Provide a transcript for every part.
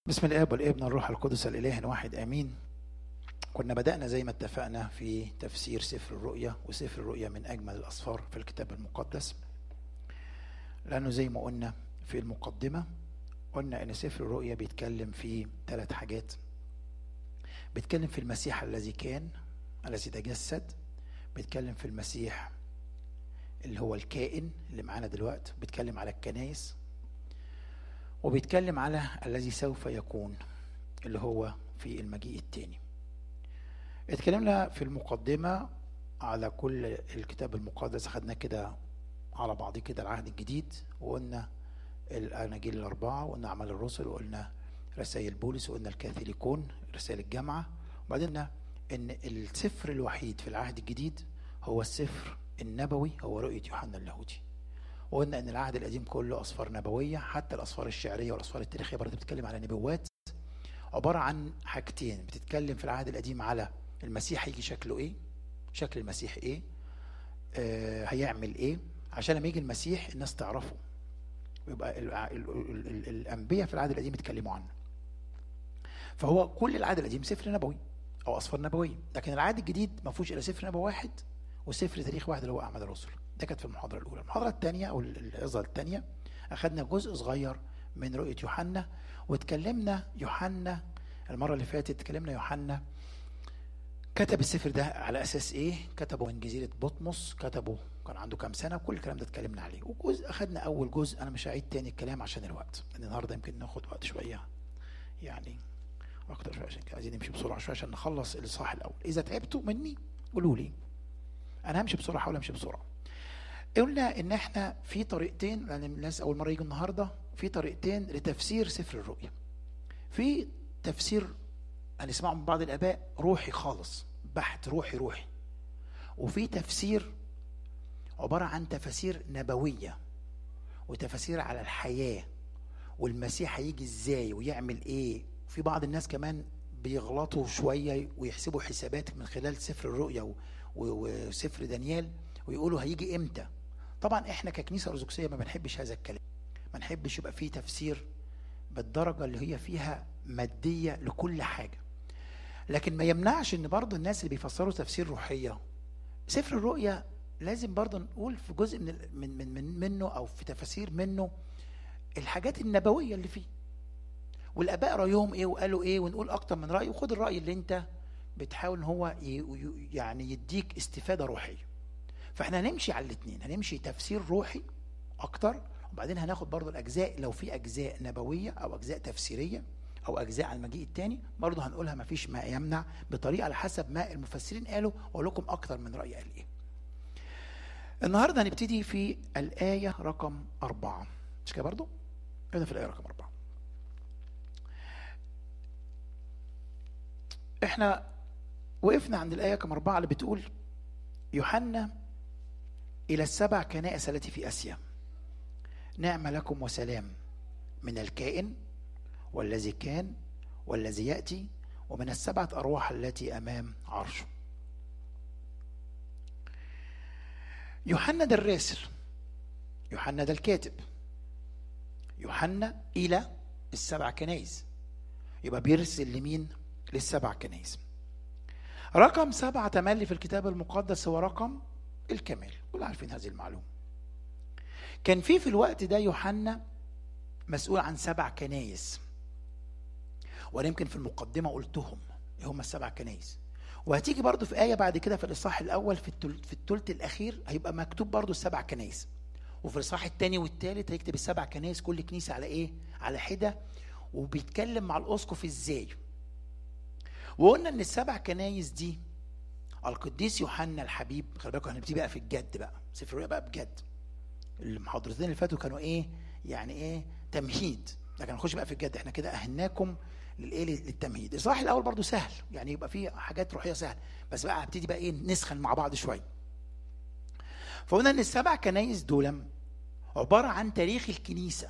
بسم الاب والابن والروح القدس الاله الواحد امين كنا بدانا زي ما اتفقنا في تفسير سفر الرؤيا وسفر الرؤيا من اجمل الاسفار في الكتاب المقدس لانه زي ما قلنا في المقدمه قلنا ان سفر الرؤيا بيتكلم في ثلاث حاجات بيتكلم في المسيح الذي كان الذي تجسد بيتكلم في المسيح اللي هو الكائن اللي معانا دلوقتي بيتكلم على الكنائس وبيتكلم على الذي سوف يكون اللي هو في المجيء التاني اتكلمنا في المقدمة على كل الكتاب المقدس خدناه كده على بعضه كده العهد الجديد وقلنا الأناجيل الأربعة وقلنا أعمال الرسل وقلنا رسائل بولس وقلنا الكاثوليكون رسائل الجامعة وبعدين قلنا إن السفر الوحيد في العهد الجديد هو السفر النبوي هو رؤية يوحنا اللاهوتي وقلنا ان العهد القديم كله اسفار نبويه حتى الاسفار الشعريه والاسفار التاريخيه برضه بتتكلم على نبوات عباره عن حاجتين بتتكلم في العهد القديم على المسيح هيجي شكله ايه شكل المسيح ايه آه هيعمل ايه عشان لما يجي المسيح الناس تعرفه ويبقى ال- ال- ال- ال- الانبياء في العهد القديم يتكلموا عنه فهو كل العهد القديم سفر نبوي او اسفار نبويه لكن العهد الجديد ما فيهوش الا سفر نبوي واحد وسفر تاريخ واحد اللي هو اعمال الرسل ده كانت في المحاضره الاولى المحاضره الثانيه او العظه الثانيه اخذنا جزء صغير من رؤيه يوحنا واتكلمنا يوحنا المره اللي فاتت اتكلمنا يوحنا كتب السفر ده على اساس ايه كتبه من جزيره بطمس كتبه كان عنده كام سنه كل الكلام ده اتكلمنا عليه وجزء اخذنا اول جزء انا مش هعيد تاني الكلام عشان الوقت لان النهارده يمكن ناخد وقت شويه يعني اكتر شويه عشان كده عايزين نمشي بسرعه شويه عشان نخلص الاصحاح الاول اذا تعبتوا مني قولوا لي انا همشي بسرعه حاول امشي بسرعه قلنا ان احنا في طريقتين لان الناس اول مره يجوا النهارده في طريقتين لتفسير سفر الرؤيا في تفسير هنسمعه من بعض الاباء روحي خالص بحت روحي روحي وفي تفسير عباره عن تفاسير نبويه وتفاسير على الحياه والمسيح هيجي ازاي ويعمل ايه في بعض الناس كمان بيغلطوا شويه ويحسبوا حسابات من خلال سفر الرؤيا و- و- وسفر دانيال ويقولوا هيجي امتى طبعا احنا ككنيسه ارثوذكسيه ما بنحبش هذا الكلام ما نحبش يبقى فيه تفسير بالدرجه اللي هي فيها ماديه لكل حاجه لكن ما يمنعش ان برضه الناس اللي بيفسروا تفسير روحيه سفر الرؤيا لازم برضه نقول في جزء من ال- من من, من منه او في تفاسير منه الحاجات النبويه اللي فيه والاباء رايهم ايه وقالوا ايه ونقول اكتر من راي وخد الراي اللي انت بتحاول ان هو ي- ي- يعني يديك استفاده روحيه فاحنا هنمشي على الاثنين هنمشي تفسير روحي اكتر وبعدين هناخد برضو الاجزاء لو في اجزاء نبويه او اجزاء تفسيريه او اجزاء على المجيء الثاني برضو هنقولها ما فيش ما يمنع بطريقه على حسب ما المفسرين قالوا واقول لكم اكتر من راي قال ايه النهارده هنبتدي في الايه رقم أربعة مش كده برضو هنا في الايه رقم أربعة احنا وقفنا عند الايه رقم أربعة اللي بتقول يوحنا إلى السبع كنائس التي في آسيا نعم لكم وسلام من الكائن والذي كان والذي يأتي ومن السبعة أرواح التي أمام عرشه يوحنا ده الراسل يوحنا ده الكاتب يوحنا إلى السبع كنائس يبقى بيرسل لمين للسبع كنائس رقم سبعة تملي في الكتاب المقدس هو رقم الكمال كلنا عارفين هذه المعلومة كان في في الوقت ده يوحنا مسؤول عن سبع كنايس وانا يمكن في المقدمة قلتهم ايه هم السبع كنايس وهتيجي برضو في آية بعد كده في الإصحاح الأول في التل... في الثلث الأخير هيبقى مكتوب برضو السبع كنايس وفي الإصحاح الثاني والثالث هيكتب السبع كنايس كل كنيسة على إيه؟ على حدة وبيتكلم مع الأسقف إزاي وقلنا إن السبع كنايس دي القديس يوحنا الحبيب خلي بالكم هنبتدي بقى في الجد بقى سفر الرؤيا بقى بجد المحاضرتين اللي فاتوا كانوا ايه يعني ايه تمهيد لكن نخش بقى في الجد احنا كده اهلناكم للايه للتمهيد الاصحاح الاول برضو سهل يعني يبقى فيه حاجات روحيه سهل بس بقى هبتدي بقى ايه نسخن مع بعض شويه فقلنا ان السبع كنايس دول عباره عن تاريخ الكنيسه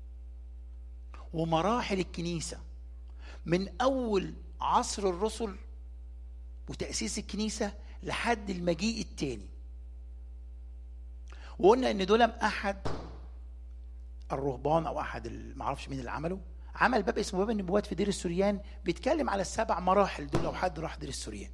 ومراحل الكنيسه من اول عصر الرسل وتأسيس الكنيسة لحد المجيء التاني وقلنا ان دول احد الرهبان او احد ال- معرفش مين اللي عمله عمل باب اسمه باب النبوات في دير السوريان بيتكلم على السبع مراحل دول لو حد راح دير السوريان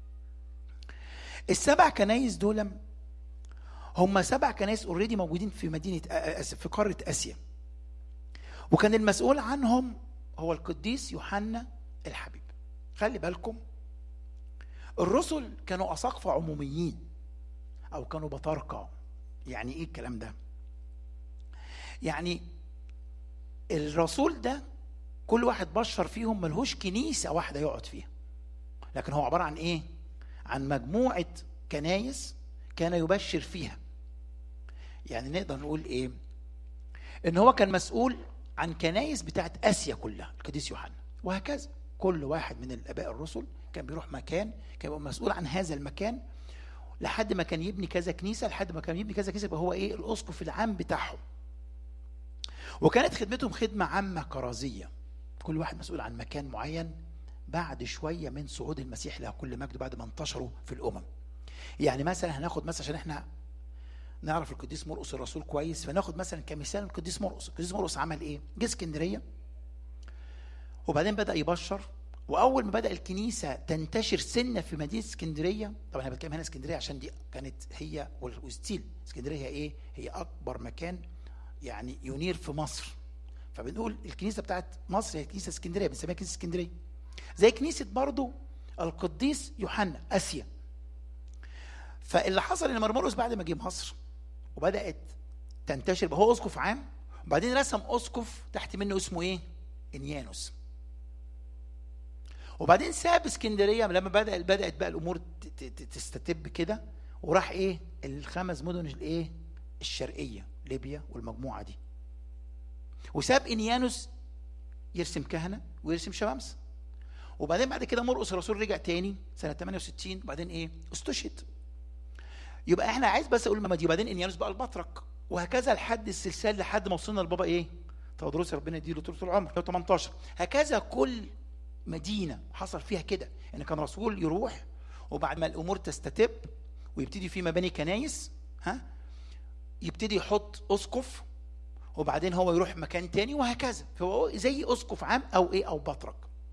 السبع كنايس دول هم سبع كنايس اوريدي موجودين في مدينه في قاره اسيا وكان المسؤول عنهم هو القديس يوحنا الحبيب خلي بالكم الرسل كانوا اساقفه عموميين او كانوا بطاركه يعني ايه الكلام ده يعني الرسول ده كل واحد بشر فيهم ملهوش كنيسه واحده يقعد فيها لكن هو عباره عن ايه عن مجموعه كنايس كان يبشر فيها يعني نقدر نقول ايه ان هو كان مسؤول عن كنايس بتاعت اسيا كلها القديس يوحنا وهكذا كل واحد من الاباء الرسل كان بيروح مكان كان يبقى مسؤول عن هذا المكان لحد ما كان يبني كذا كنيسه لحد ما كان يبني كذا كنيسه يبقى هو ايه الاسقف العام بتاعهم وكانت خدمتهم خدمه عامه كرازيه كل واحد مسؤول عن مكان معين بعد شويه من صعود المسيح له كل مجد بعد ما انتشروا في الامم يعني مثلا هناخد مثلا عشان احنا نعرف القديس مرقس الرسول كويس فناخد مثلا كمثال القديس مرقس القديس مرقس عمل ايه جه اسكندريه وبعدين بدا يبشر واول ما بدا الكنيسه تنتشر سنه في مدينه اسكندريه طبعا انا بتكلم هنا اسكندريه عشان دي كانت هي وستيل اسكندريه هي ايه هي اكبر مكان يعني ينير في مصر فبنقول الكنيسه بتاعت مصر هي كنيسه اسكندريه بنسميها كنيسه اسكندريه زي كنيسه برضو القديس يوحنا اسيا فاللي حصل ان مرمرقس بعد ما جه مصر وبدات تنتشر هو اسقف عام وبعدين رسم اسقف تحت منه اسمه ايه انيانوس وبعدين ساب اسكندريه لما بدا بدات بقى الامور تستتب كده وراح ايه الخمس مدن الايه الشرقيه ليبيا والمجموعه دي وساب انيانوس يرسم كهنه ويرسم شمامسه وبعدين بعد كده مرقس الرسول رجع تاني سنه 68 وبعدين ايه استشهد يبقى احنا عايز بس اقول ما دي وبعدين انيانوس بقى البطرك وهكذا لحد السلسال لحد ما وصلنا لبابا ايه تودروس ربنا يديله طول العمر 18 هكذا كل مدينه حصل فيها كده ان كان رسول يروح وبعد ما الامور تستتب ويبتدي في مباني كنايس ها يبتدي يحط اسقف وبعدين هو يروح مكان تاني وهكذا فهو زي اسقف عام او ايه او بطرك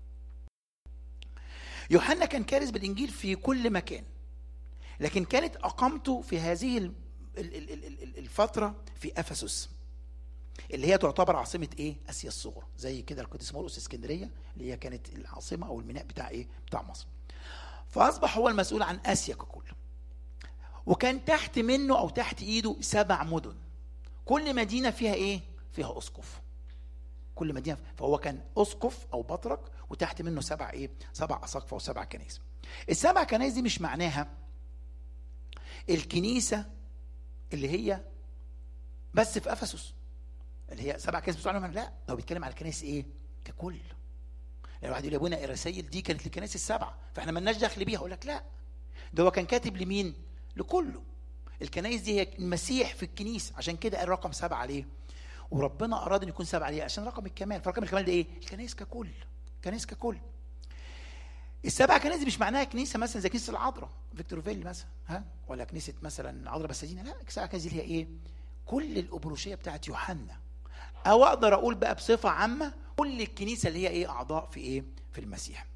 يوحنا كان كارث بالانجيل في كل مكان لكن كانت اقامته في هذه الفتره في افسس اللي هي تعتبر عاصمه ايه اسيا الصغرى زي كده القديس مرقس اسكندريه اللي هي كانت العاصمه او الميناء بتاع ايه بتاع مصر فاصبح هو المسؤول عن اسيا ككل وكان تحت منه او تحت ايده سبع مدن كل مدينه فيها ايه فيها اسقف كل مدينه فهو كان اسقف او بطرك وتحت منه سبع ايه سبع اساقفه وسبع كنائس السبع كنائس دي مش معناها الكنيسه اللي هي بس في افسس اللي هي سبع كنائس بتوع لا هو بيتكلم على الكنائس ايه ككل يعني واحد يقول يا ابونا الرسائل دي كانت للكنائس السبعه فاحنا مالناش دخل بيها اقول لك لا ده هو كان كاتب لمين لكله الكنائس دي هي المسيح في الكنيسه عشان كده قال رقم سبعه عليه وربنا اراد ان يكون سبعه ليه عشان رقم الكمال فرقم الكمال ده ايه الكنائس ككل الكنائس ككل السبع كنائس دي مش معناها كنيسه مثلا زي كنيسه العذراء فيكتور فيل مثلا ها ولا كنيسه مثلا العذراء بسادينا لا السبع كنائس دي هي ايه كل الابروشيه بتاعت يوحنا او اقدر اقول بقى بصفه عامه كل الكنيسه اللي هي ايه اعضاء في ايه في المسيح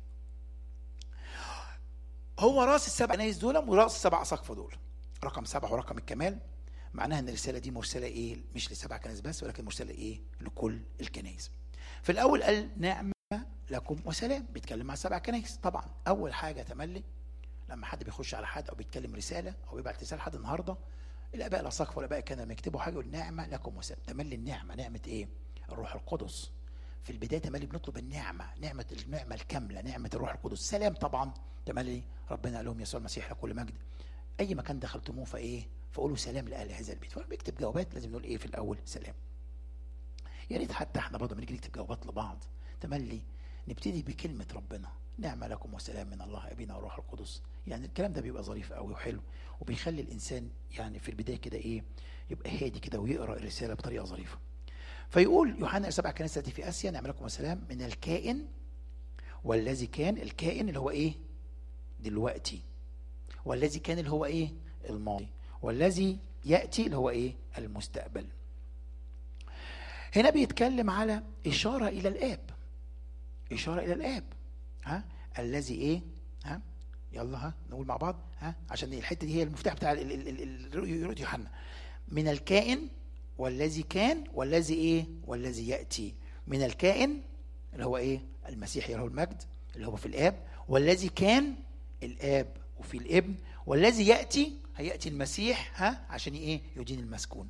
هو راس السبع كنائس دول وراس السبع اساقفه دول رقم سبعه ورقم الكمال معناها ان الرساله دي مرسله ايه مش لسبع كنائس بس ولكن مرسله ايه لكل الكنائس في الاول قال نعمه لكم وسلام بيتكلم مع سبع كنائس طبعا اول حاجه تملي لما حد بيخش على حد او بيتكلم رساله او بيبعت رساله لحد النهارده الاباء الاساقفه والاباء كانوا لما يكتبوا حاجه يقول نعمه لكم وسلام تملي النعمه نعمه ايه الروح القدس في البدايه تملي بنطلب النعمه نعمه النعمه الكامله نعمه الروح القدس سلام طبعا تملي ربنا قال لهم يسوع المسيح لكل مجد اي مكان دخلتموه فايه فقولوا سلام لاهل هذا البيت فبيكتب جوابات لازم نقول ايه في الاول سلام يا ريت حتى احنا برضه بنيجي نكتب جوابات لبعض تملي نبتدي بكلمه ربنا نعمه لكم وسلام من الله ابينا وروح القدس يعني الكلام ده بيبقى ظريف قوي وحلو وبيخلي الانسان يعني في البدايه كده ايه يبقى هادي كده ويقرا الرساله بطريقه ظريفه فيقول يوحنا سبع كنائس التي في اسيا نعمه لكم وسلام من الكائن والذي كان الكائن اللي هو ايه دلوقتي والذي كان اللي هو ايه الماضي والذي ياتي اللي هو ايه المستقبل هنا بيتكلم على إشارة إلى الآب إشارة إلى الآب ها الذي إيه ها يلا ها نقول مع بعض ها عشان الحتة دي هي المفتاح بتاع ال- ال- ال- ال- رؤية يوحنا من الكائن والذي كان والذي إيه والذي يأتي من الكائن اللي هو إيه المسيح اللي هو المجد اللي هو في الآب والذي كان الآب وفي الابن والذي يأتي هيأتي المسيح ها عشان إيه يدين المسكون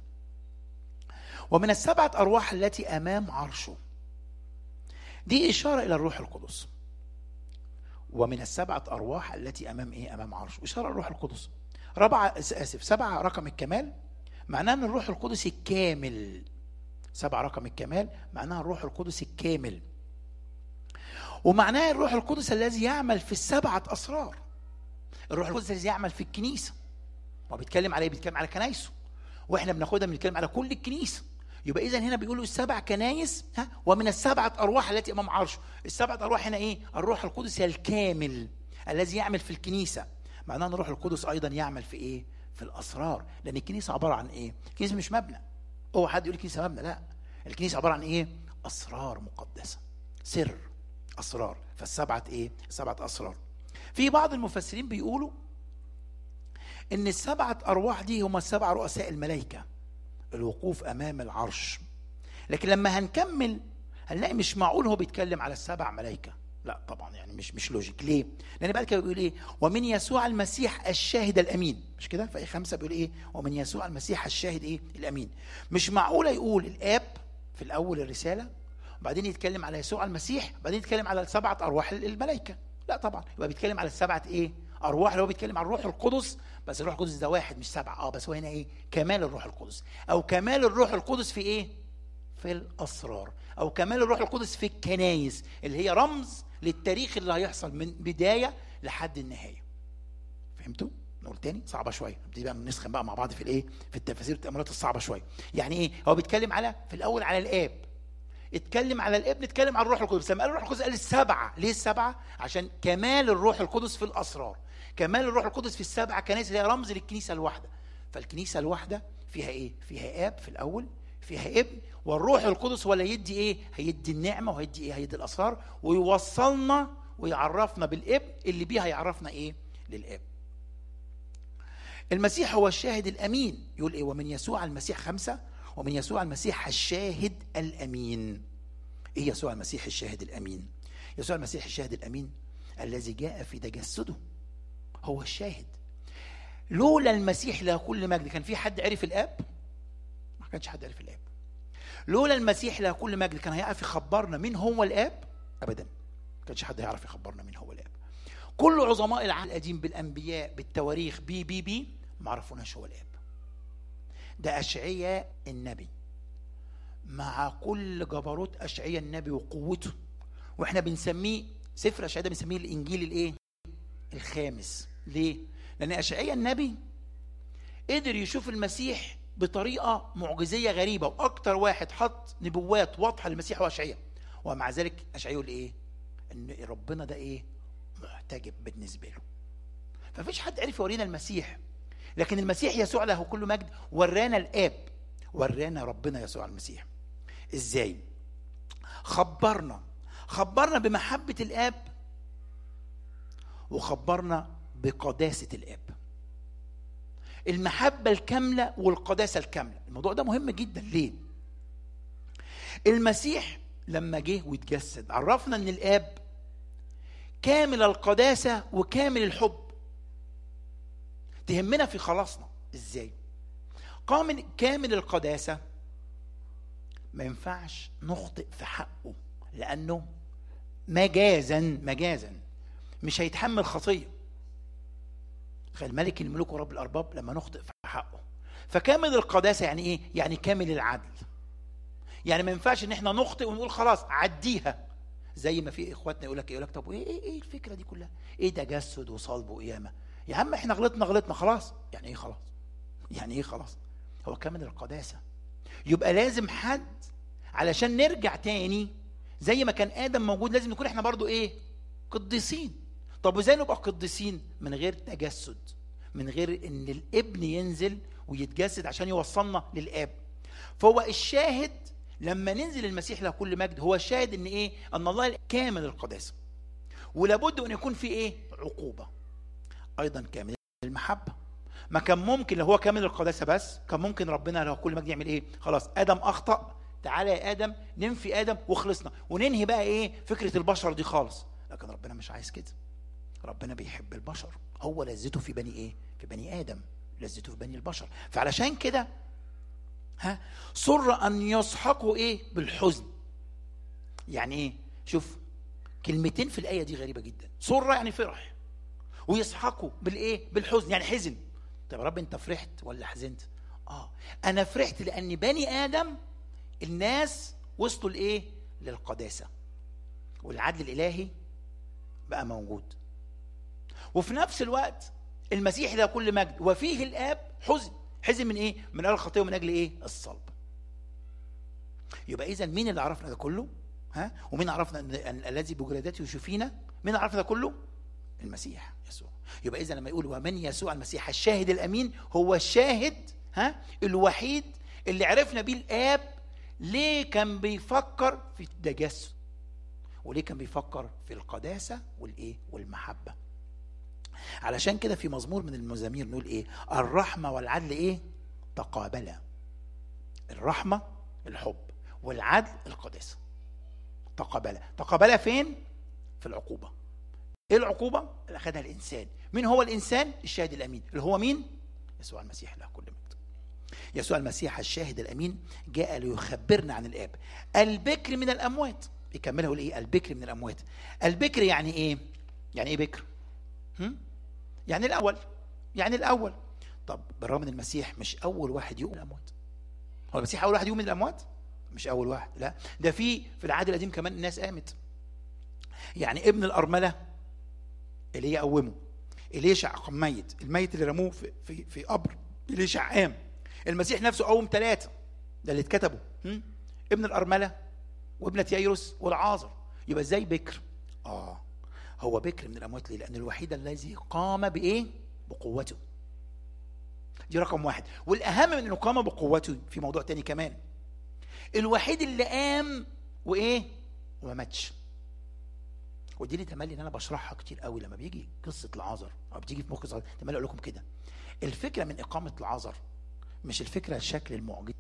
ومن السبعة أرواح التي أمام عرشه دي إشارة إلى الروح القدس ومن السبعة أرواح التي أمام إيه أمام عرشه إشارة الروح القدس رابعة آسف سبعة رقم الكمال معناه أن الروح القدس الكامل سبعة رقم الكمال معناها الروح القدس الكامل ومعناه الروح القدس الذي يعمل في السبعة أسرار الروح القدس الذي يعمل في الكنيسة هو بيتكلم على ايه؟ بيتكلم على كنايسه واحنا بناخدها بنتكلم على كل الكنيسه يبقى اذا هنا بيقولوا السبع كنايس ها ومن السبعه ارواح التي امام عرشه السبعه ارواح هنا ايه الروح القدس الكامل الذي يعمل في الكنيسه معناه ان الروح القدس ايضا يعمل في ايه في الاسرار لان الكنيسه عباره عن ايه الكنيسه مش مبنى هو حد يقول الكنيسه مبنى لا الكنيسه عباره عن ايه اسرار مقدسه سر اسرار فالسبعه ايه سبعه اسرار في بعض المفسرين بيقولوا ان السبعه ارواح دي هم السبع رؤساء الملائكه الوقوف امام العرش لكن لما هنكمل هنلاقي مش معقول هو بيتكلم على السبع ملائكه لا طبعا يعني مش مش لوجيك ليه لان بعد كده بيقول ايه ومن يسوع المسيح الشاهد الامين مش كده في اي خمسه بيقول ايه ومن يسوع المسيح الشاهد ايه الامين مش معقوله يقول الاب في الاول الرساله وبعدين يتكلم على يسوع المسيح بعدين يتكلم على السبعه ارواح الملائكه لا طبعا يبقى بيتكلم على السبعه ايه ارواح اللي هو بيتكلم عن الروح القدس بس الروح القدس ده واحد مش سبعه اه بس هو هنا ايه كمال الروح القدس او كمال الروح القدس في ايه في الاسرار او كمال الروح القدس في الكنايس اللي هي رمز للتاريخ اللي هيحصل من بدايه لحد النهايه فهمتوا نقول تاني صعبه شويه نبتدي بقى نسخن بقى مع بعض في الايه في التفاسير والتاملات الصعبه شويه يعني ايه هو بيتكلم على في الاول على الاب اتكلم على الابن اتكلم على الروح القدس لما قال الروح القدس قال السبعه ليه السبعه عشان كمال الروح القدس في الاسرار كمال الروح القدس في السبعه كنائس اللي هي رمز للكنيسه الواحده فالكنيسه الواحده فيها ايه فيها اب في الاول فيها ابن والروح القدس هو اللي هيدي ايه هيدي النعمه وهيدي ايه هيدي الاسرار ويوصلنا ويعرفنا بالابن اللي بيه هيعرفنا ايه للاب المسيح هو الشاهد الامين يقول ايه ومن يسوع المسيح خمسه ومن يسوع المسيح الشاهد الامين ايه يسوع المسيح الشاهد الامين يسوع المسيح الشاهد الامين الذي جاء في تجسده هو الشاهد لولا المسيح له كل مجد كان في حد عرف الاب ما كانش حد عرف الاب لولا المسيح له كل مجد كان هيعرف يخبرنا مين هو الاب ابدا ما كانش حد هيعرف يخبرنا مين هو الاب كل عظماء العهد القديم بالانبياء بالتواريخ بي بي بي ما عرفوناش هو الاب ده اشعياء النبي مع كل جبروت اشعياء النبي وقوته واحنا بنسميه سفر اشعياء ده بنسميه الانجيل الايه الخامس ليه لان اشعياء النبي قدر يشوف المسيح بطريقه معجزيه غريبه واكتر واحد حط نبوات واضحه للمسيح هو اشعياء ومع ذلك اشعياء يقول ايه ان ربنا ده ايه محتجب بالنسبه له فمفيش حد عرف يورينا المسيح لكن المسيح يسوع له كل مجد ورانا الاب ورانا ربنا يسوع المسيح ازاي خبرنا خبرنا بمحبه الاب وخبرنا بقداسه الاب المحبه الكامله والقداسه الكامله الموضوع ده مهم جدا ليه المسيح لما جه واتجسد عرفنا ان الاب كامل القداسه وكامل الحب تهمنا في خلاصنا ازاي قامل كامل القداسه ما ينفعش نخطئ في حقه لانه مجازا مجازا مش هيتحمل خطيه تخيل ملك الملوك ورب الارباب لما نخطئ في حقه فكامل القداسه يعني ايه يعني كامل العدل يعني ما ينفعش ان احنا نخطئ ونقول خلاص عديها زي ما في اخواتنا يقول لك يقول لك طب وايه ايه ايه الفكره دي كلها ايه تجسد وصلب وقيامه يا عم احنا غلطنا غلطنا خلاص يعني ايه خلاص يعني ايه خلاص هو كامل القداسه يبقى لازم حد علشان نرجع تاني زي ما كان ادم موجود لازم نكون احنا برضو ايه قديسين طب وازاي نبقى قديسين من غير تجسد من غير ان الابن ينزل ويتجسد عشان يوصلنا للاب فهو الشاهد لما ننزل المسيح له كل مجد هو الشاهد ان ايه ان الله كامل القداسه ولابد ان يكون في ايه عقوبه ايضا كامل المحبه ما كان ممكن لو هو كامل القداسه بس كان ممكن ربنا لو كل مجد يعمل ايه خلاص ادم اخطا تعالى يا ادم ننفي ادم وخلصنا وننهي بقى ايه فكره البشر دي خالص لكن ربنا مش عايز كده ربنا بيحب البشر هو لذته في بني ايه في بني ادم لذته في بني البشر فعلشان كده ها سر ان يسحقوا ايه بالحزن يعني ايه شوف كلمتين في الايه دي غريبه جدا سر يعني فرح ويسحقوا بالايه بالحزن يعني حزن طب يا رب انت فرحت ولا حزنت اه انا فرحت لان بني ادم الناس وصلوا لايه للقداسه والعدل الالهي بقى موجود وفي نفس الوقت المسيح له كل مجد وفيه الاب حزن حزن من ايه من اجل الخطيه ومن اجل ايه الصلب يبقى اذا مين اللي عرفنا ده كله ها ومين عرفنا ان أن الذي بجلدته يشوفينا مين عرفنا ده كله المسيح يسوع يبقى اذا لما يقول ومن يسوع المسيح الشاهد الامين هو الشاهد ها الوحيد اللي عرفنا بيه الاب ليه كان بيفكر في التجسد وليه كان بيفكر في القداسه والايه والمحبه علشان كده في مزمور من المزامير نقول ايه الرحمه والعدل ايه تقابلا الرحمه الحب والعدل القداسه تقابلا تقابلا فين في العقوبه ايه العقوبه اللي اخذها الانسان مين هو الانسان الشاهد الامين اللي هو مين يسوع المسيح له كل مجد يسوع المسيح الشاهد الامين جاء ليخبرنا عن الاب البكر من الاموات يكملها يقول ايه البكر من الاموات البكر يعني ايه يعني ايه بكر هم؟ يعني الاول يعني الاول طب بالرغم ان المسيح مش اول واحد يقوم من الاموات هو المسيح اول واحد يقوم من الاموات مش اول واحد لا ده في في العهد القديم كمان الناس قامت يعني ابن الارمله اللي يقومه إليشع قام ميت الميت اللي رموه في في في قبر إليشع قام المسيح نفسه قوم ثلاثة ده اللي اتكتبوا هم؟ ابن الأرملة وابنة يايروس والعازر يبقى ازاي بكر اه هو بكر من الأموات ليه لأن الوحيد الذي قام بإيه بقوته دي رقم واحد والأهم من أنه قام بقوته في موضوع تاني كمان الوحيد اللي قام وإيه وما ماتش ودي اللي تملي ان انا بشرحها كتير قوي لما بيجي قصه العذر او بتيجي في مخ صغير تملي اقول لكم كده الفكره من اقامه العذر مش الفكره الشكل المعجز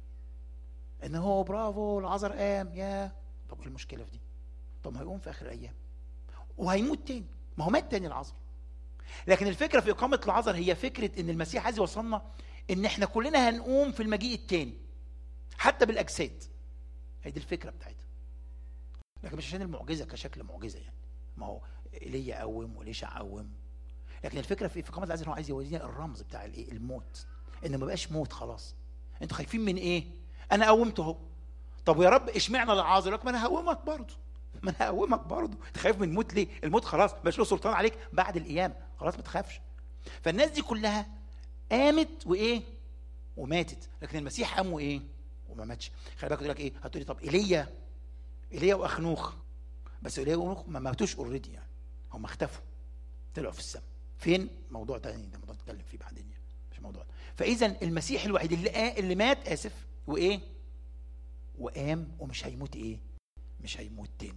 ان هو برافو العذر قام يا طب ايه المشكله في دي طب ما هيقوم في اخر الايام وهيموت تاني ما هو مات تاني العذر لكن الفكره في اقامه العذر هي فكره ان المسيح عايز يوصلنا ان احنا كلنا هنقوم في المجيء التاني حتى بالاجساد هي دي الفكره بتاعتها لكن مش عشان المعجزه كشكل معجزه يعني ما هو ايليا قوم وليشع قوم لكن الفكره في في قامه العزل هو عايز يورينا الرمز بتاع الايه الموت ان ما بقاش موت خلاص انتوا خايفين من ايه انا قومت اهو طب ويا رب اشمعنى العازر لك ما انا هقومك برضه ما انا هقومك برضه انت خايف من الموت ليه الموت خلاص مش له سلطان عليك بعد القيامه خلاص ما تخافش فالناس دي كلها قامت وايه وماتت لكن المسيح قام وايه وما ماتش خلي بالك يقول لك ايه هتقولي طب ايليا ايليا واخنوخ بس ايليا واخنوخ ما ماتوش اوريدي يعني هم اختفوا طلعوا في السماء فين موضوع تاني ده موضوع نتكلم فيه بعدين يعني مش موضوع ده. فاذا المسيح الوحيد اللي آه اللي مات اسف وايه وقام ومش هيموت ايه مش هيموت تاني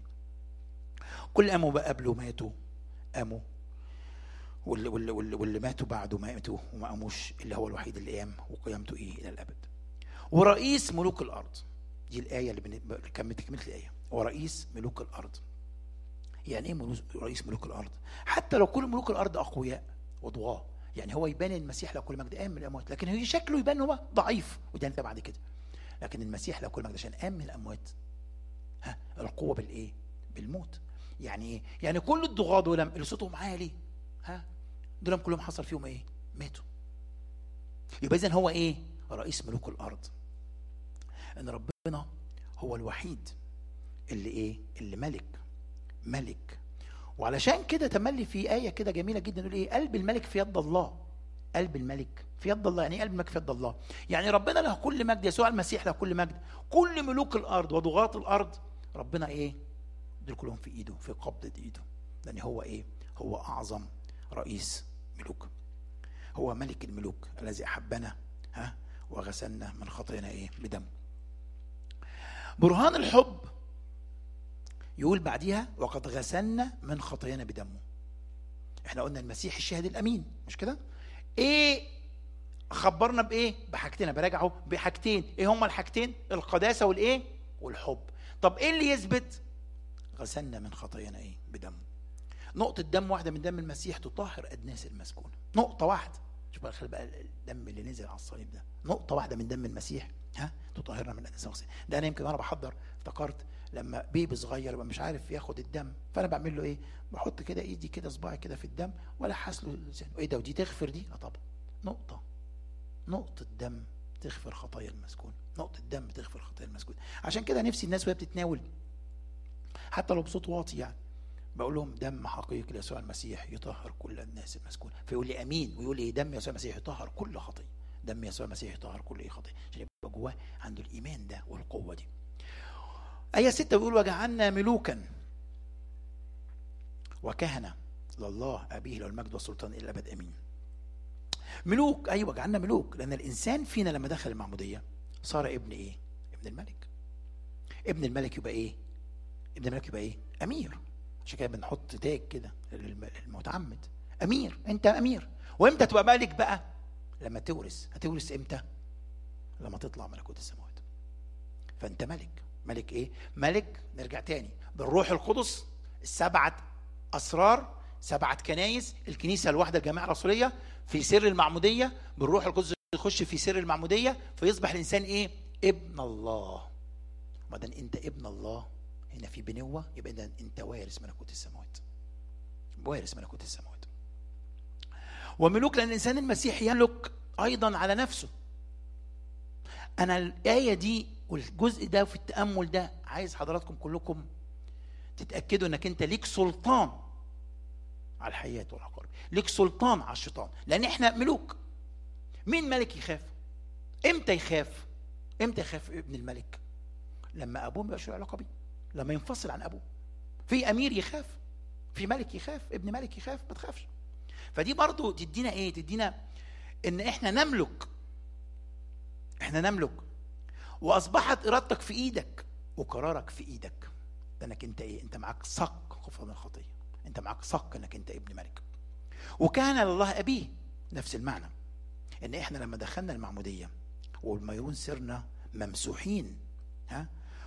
كل قاموا بقى قبله ماتوا قاموا واللي, واللي, واللي, واللي ماتوا بعده ماتوا وما قاموش اللي هو الوحيد اللي قام وقيامته ايه الى الابد ورئيس ملوك الارض دي الايه اللي بن... كملت كملت الايه ورئيس ملوك الارض يعني ايه ملوك رئيس ملوك الارض حتى لو كل ملوك الارض اقوياء وضغاه يعني هو يبان المسيح لو كل مجد قام من الاموات لكن هي شكله يبان هو ضعيف وده انت بعد كده لكن المسيح لو كل مجد عشان قام من الاموات ها القوه بالايه بالموت يعني ايه يعني كل الضغاة دول اللي صوتهم عالي ها دول كلهم حصل فيهم ايه ماتوا يبقى اذا هو ايه رئيس ملوك الارض ان ربنا هو الوحيد اللي ايه اللي ملك ملك وعلشان كده تملي في آية كده جميلة جدا يقول إيه قلب الملك في يد الله قلب الملك في يد الله يعني ايه قلب الملك في يد الله يعني ربنا له كل مجد يسوع المسيح له كل مجد كل ملوك الأرض وضغاة الأرض ربنا إيه دول كلهم في إيده في قبضة إيده لأن هو إيه هو أعظم رئيس ملوك هو ملك الملوك الذي أحبنا ها وغسلنا من خطايانا إيه بدمه برهان الحب يقول بعديها وقد غسلنا من خطايانا بدمه احنا قلنا المسيح الشاهد الامين مش كده ايه خبرنا بايه بحاجتين أنا براجعه بحاجتين ايه هما الحاجتين القداسه والايه والحب طب ايه اللي يثبت غسلنا من خطايانا ايه بدمه نقطة دم واحدة من دم المسيح تطهر أدناس المسكونة نقطة واحدة شوف بقى خلي بقى الدم اللي نزل على الصليب ده نقطة واحدة من دم المسيح ها تطهرنا من أدناس المسكونة ده أنا يمكن وأنا بحضر افتكرت لما بيبي صغير يبقى مش عارف ياخد الدم فأنا بعمل له إيه بحط كده إيدي كده صباعي كده في الدم ولا حاس له لسانه إيه ده ودي تغفر دي؟ أه طبعا نقطة نقطة دم تغفر خطايا المسكون نقطة دم تغفر خطايا المسكون عشان كده نفسي الناس وهي بتتناول حتى لو بصوت واطي يعني بقول لهم دم حقيقي ليسوع المسيح يطهر كل الناس المسكونه فيقول لي امين ويقول لي دم يسوع المسيح يطهر كل خطيه دم يسوع المسيح يطهر كل ايه خطيه عشان يبقى جواه عنده الايمان ده والقوه دي آية ستة بيقول وجعلنا ملوكا وكهنة لله أبيه له المجد والسلطان إلى الأبد أمين ملوك أيوة جعلنا ملوك لأن الإنسان فينا لما دخل المعمودية صار ابن إيه؟ ابن الملك ابن الملك يبقى إيه؟ ابن الملك يبقى إيه؟ أمير عشان كده بنحط تاج كده للمتعمد امير انت امير وامتى تبقى ملك بقى لما تورث هتورث امتى لما تطلع ملكوت السماوات فانت ملك ملك ايه ملك نرجع تاني بالروح القدس السبعه اسرار سبعه كنايس الكنيسه الواحده الجماعه الرسوليه في سر المعموديه بالروح القدس يخش في سر المعموديه فيصبح الانسان ايه ابن الله وبعدين انت ابن الله هنا في بنوة يبقى إذا أنت وارث ملكوت السماوات وارث ملكوت السماوات وملوك لأن الإنسان المسيحي يملك أيضا على نفسه أنا الآية دي والجزء ده في التأمل ده عايز حضراتكم كلكم تتأكدوا إنك أنت ليك سلطان على الحياة والعقارب ليك سلطان على الشيطان لأن إحنا ملوك مين ملك يخاف امتى يخاف امتى يخاف ابن الملك لما ابوه ما يبقاش له علاقه بيه لما ينفصل عن ابوه في امير يخاف في ملك يخاف ابن ملك يخاف ما تخافش فدي برضو تدينا ايه تدينا ان احنا نملك احنا نملك واصبحت ارادتك في ايدك وقرارك في ايدك لانك انت ايه انت معاك صك غفران الخطيه انت معاك صك انك انت ابن ملك وكان لله ابيه نفس المعنى ان احنا لما دخلنا المعموديه والميرون صرنا ممسوحين ها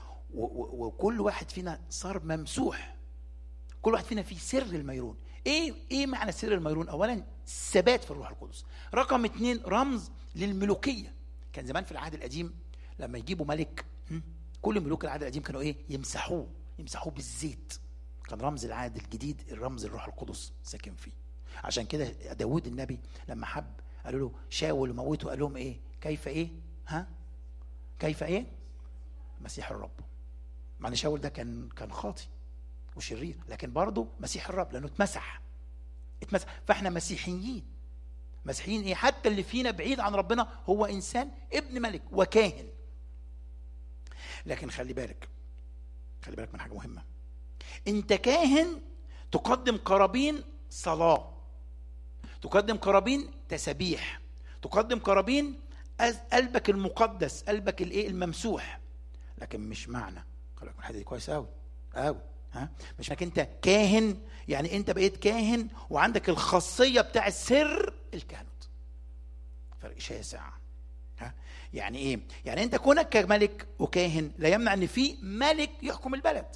وكل واحد فينا صار ممسوح كل واحد فينا في سر الميرون ايه ايه معنى سر الميرون اولا ثبات في الروح القدس رقم اتنين رمز للملوكيه كان زمان في العهد القديم لما يجيبوا ملك كل ملوك العهد القديم كانوا ايه يمسحوه يمسحوه بالزيت كان رمز العهد الجديد الرمز الروح القدس ساكن فيه عشان كده داود النبي لما حب قالوا له شاول وموته قال لهم ايه كيف ايه ها كيف ايه مسيح الرب مع ان شاول ده كان كان خاطي وشرير لكن برضه مسيح الرب لانه اتمسح اتمسح فاحنا مسيحيين مسيحيين ايه حتى اللي فينا بعيد عن ربنا هو انسان ابن ملك وكاهن لكن خلي بالك خلي بالك من حاجه مهمه انت كاهن تقدم قرابين صلاه تقدم قرابين تسبيح تقدم قرابين قلبك المقدس قلبك الايه الممسوح لكن مش معنى خلي بالك الحته دي كويس قوي قوي ها مش انك انت كاهن يعني انت بقيت كاهن وعندك الخاصيه بتاع سر الكهنوت فرق شاسع ها يعني ايه يعني انت كونك كملك وكاهن لا يمنع ان في ملك يحكم البلد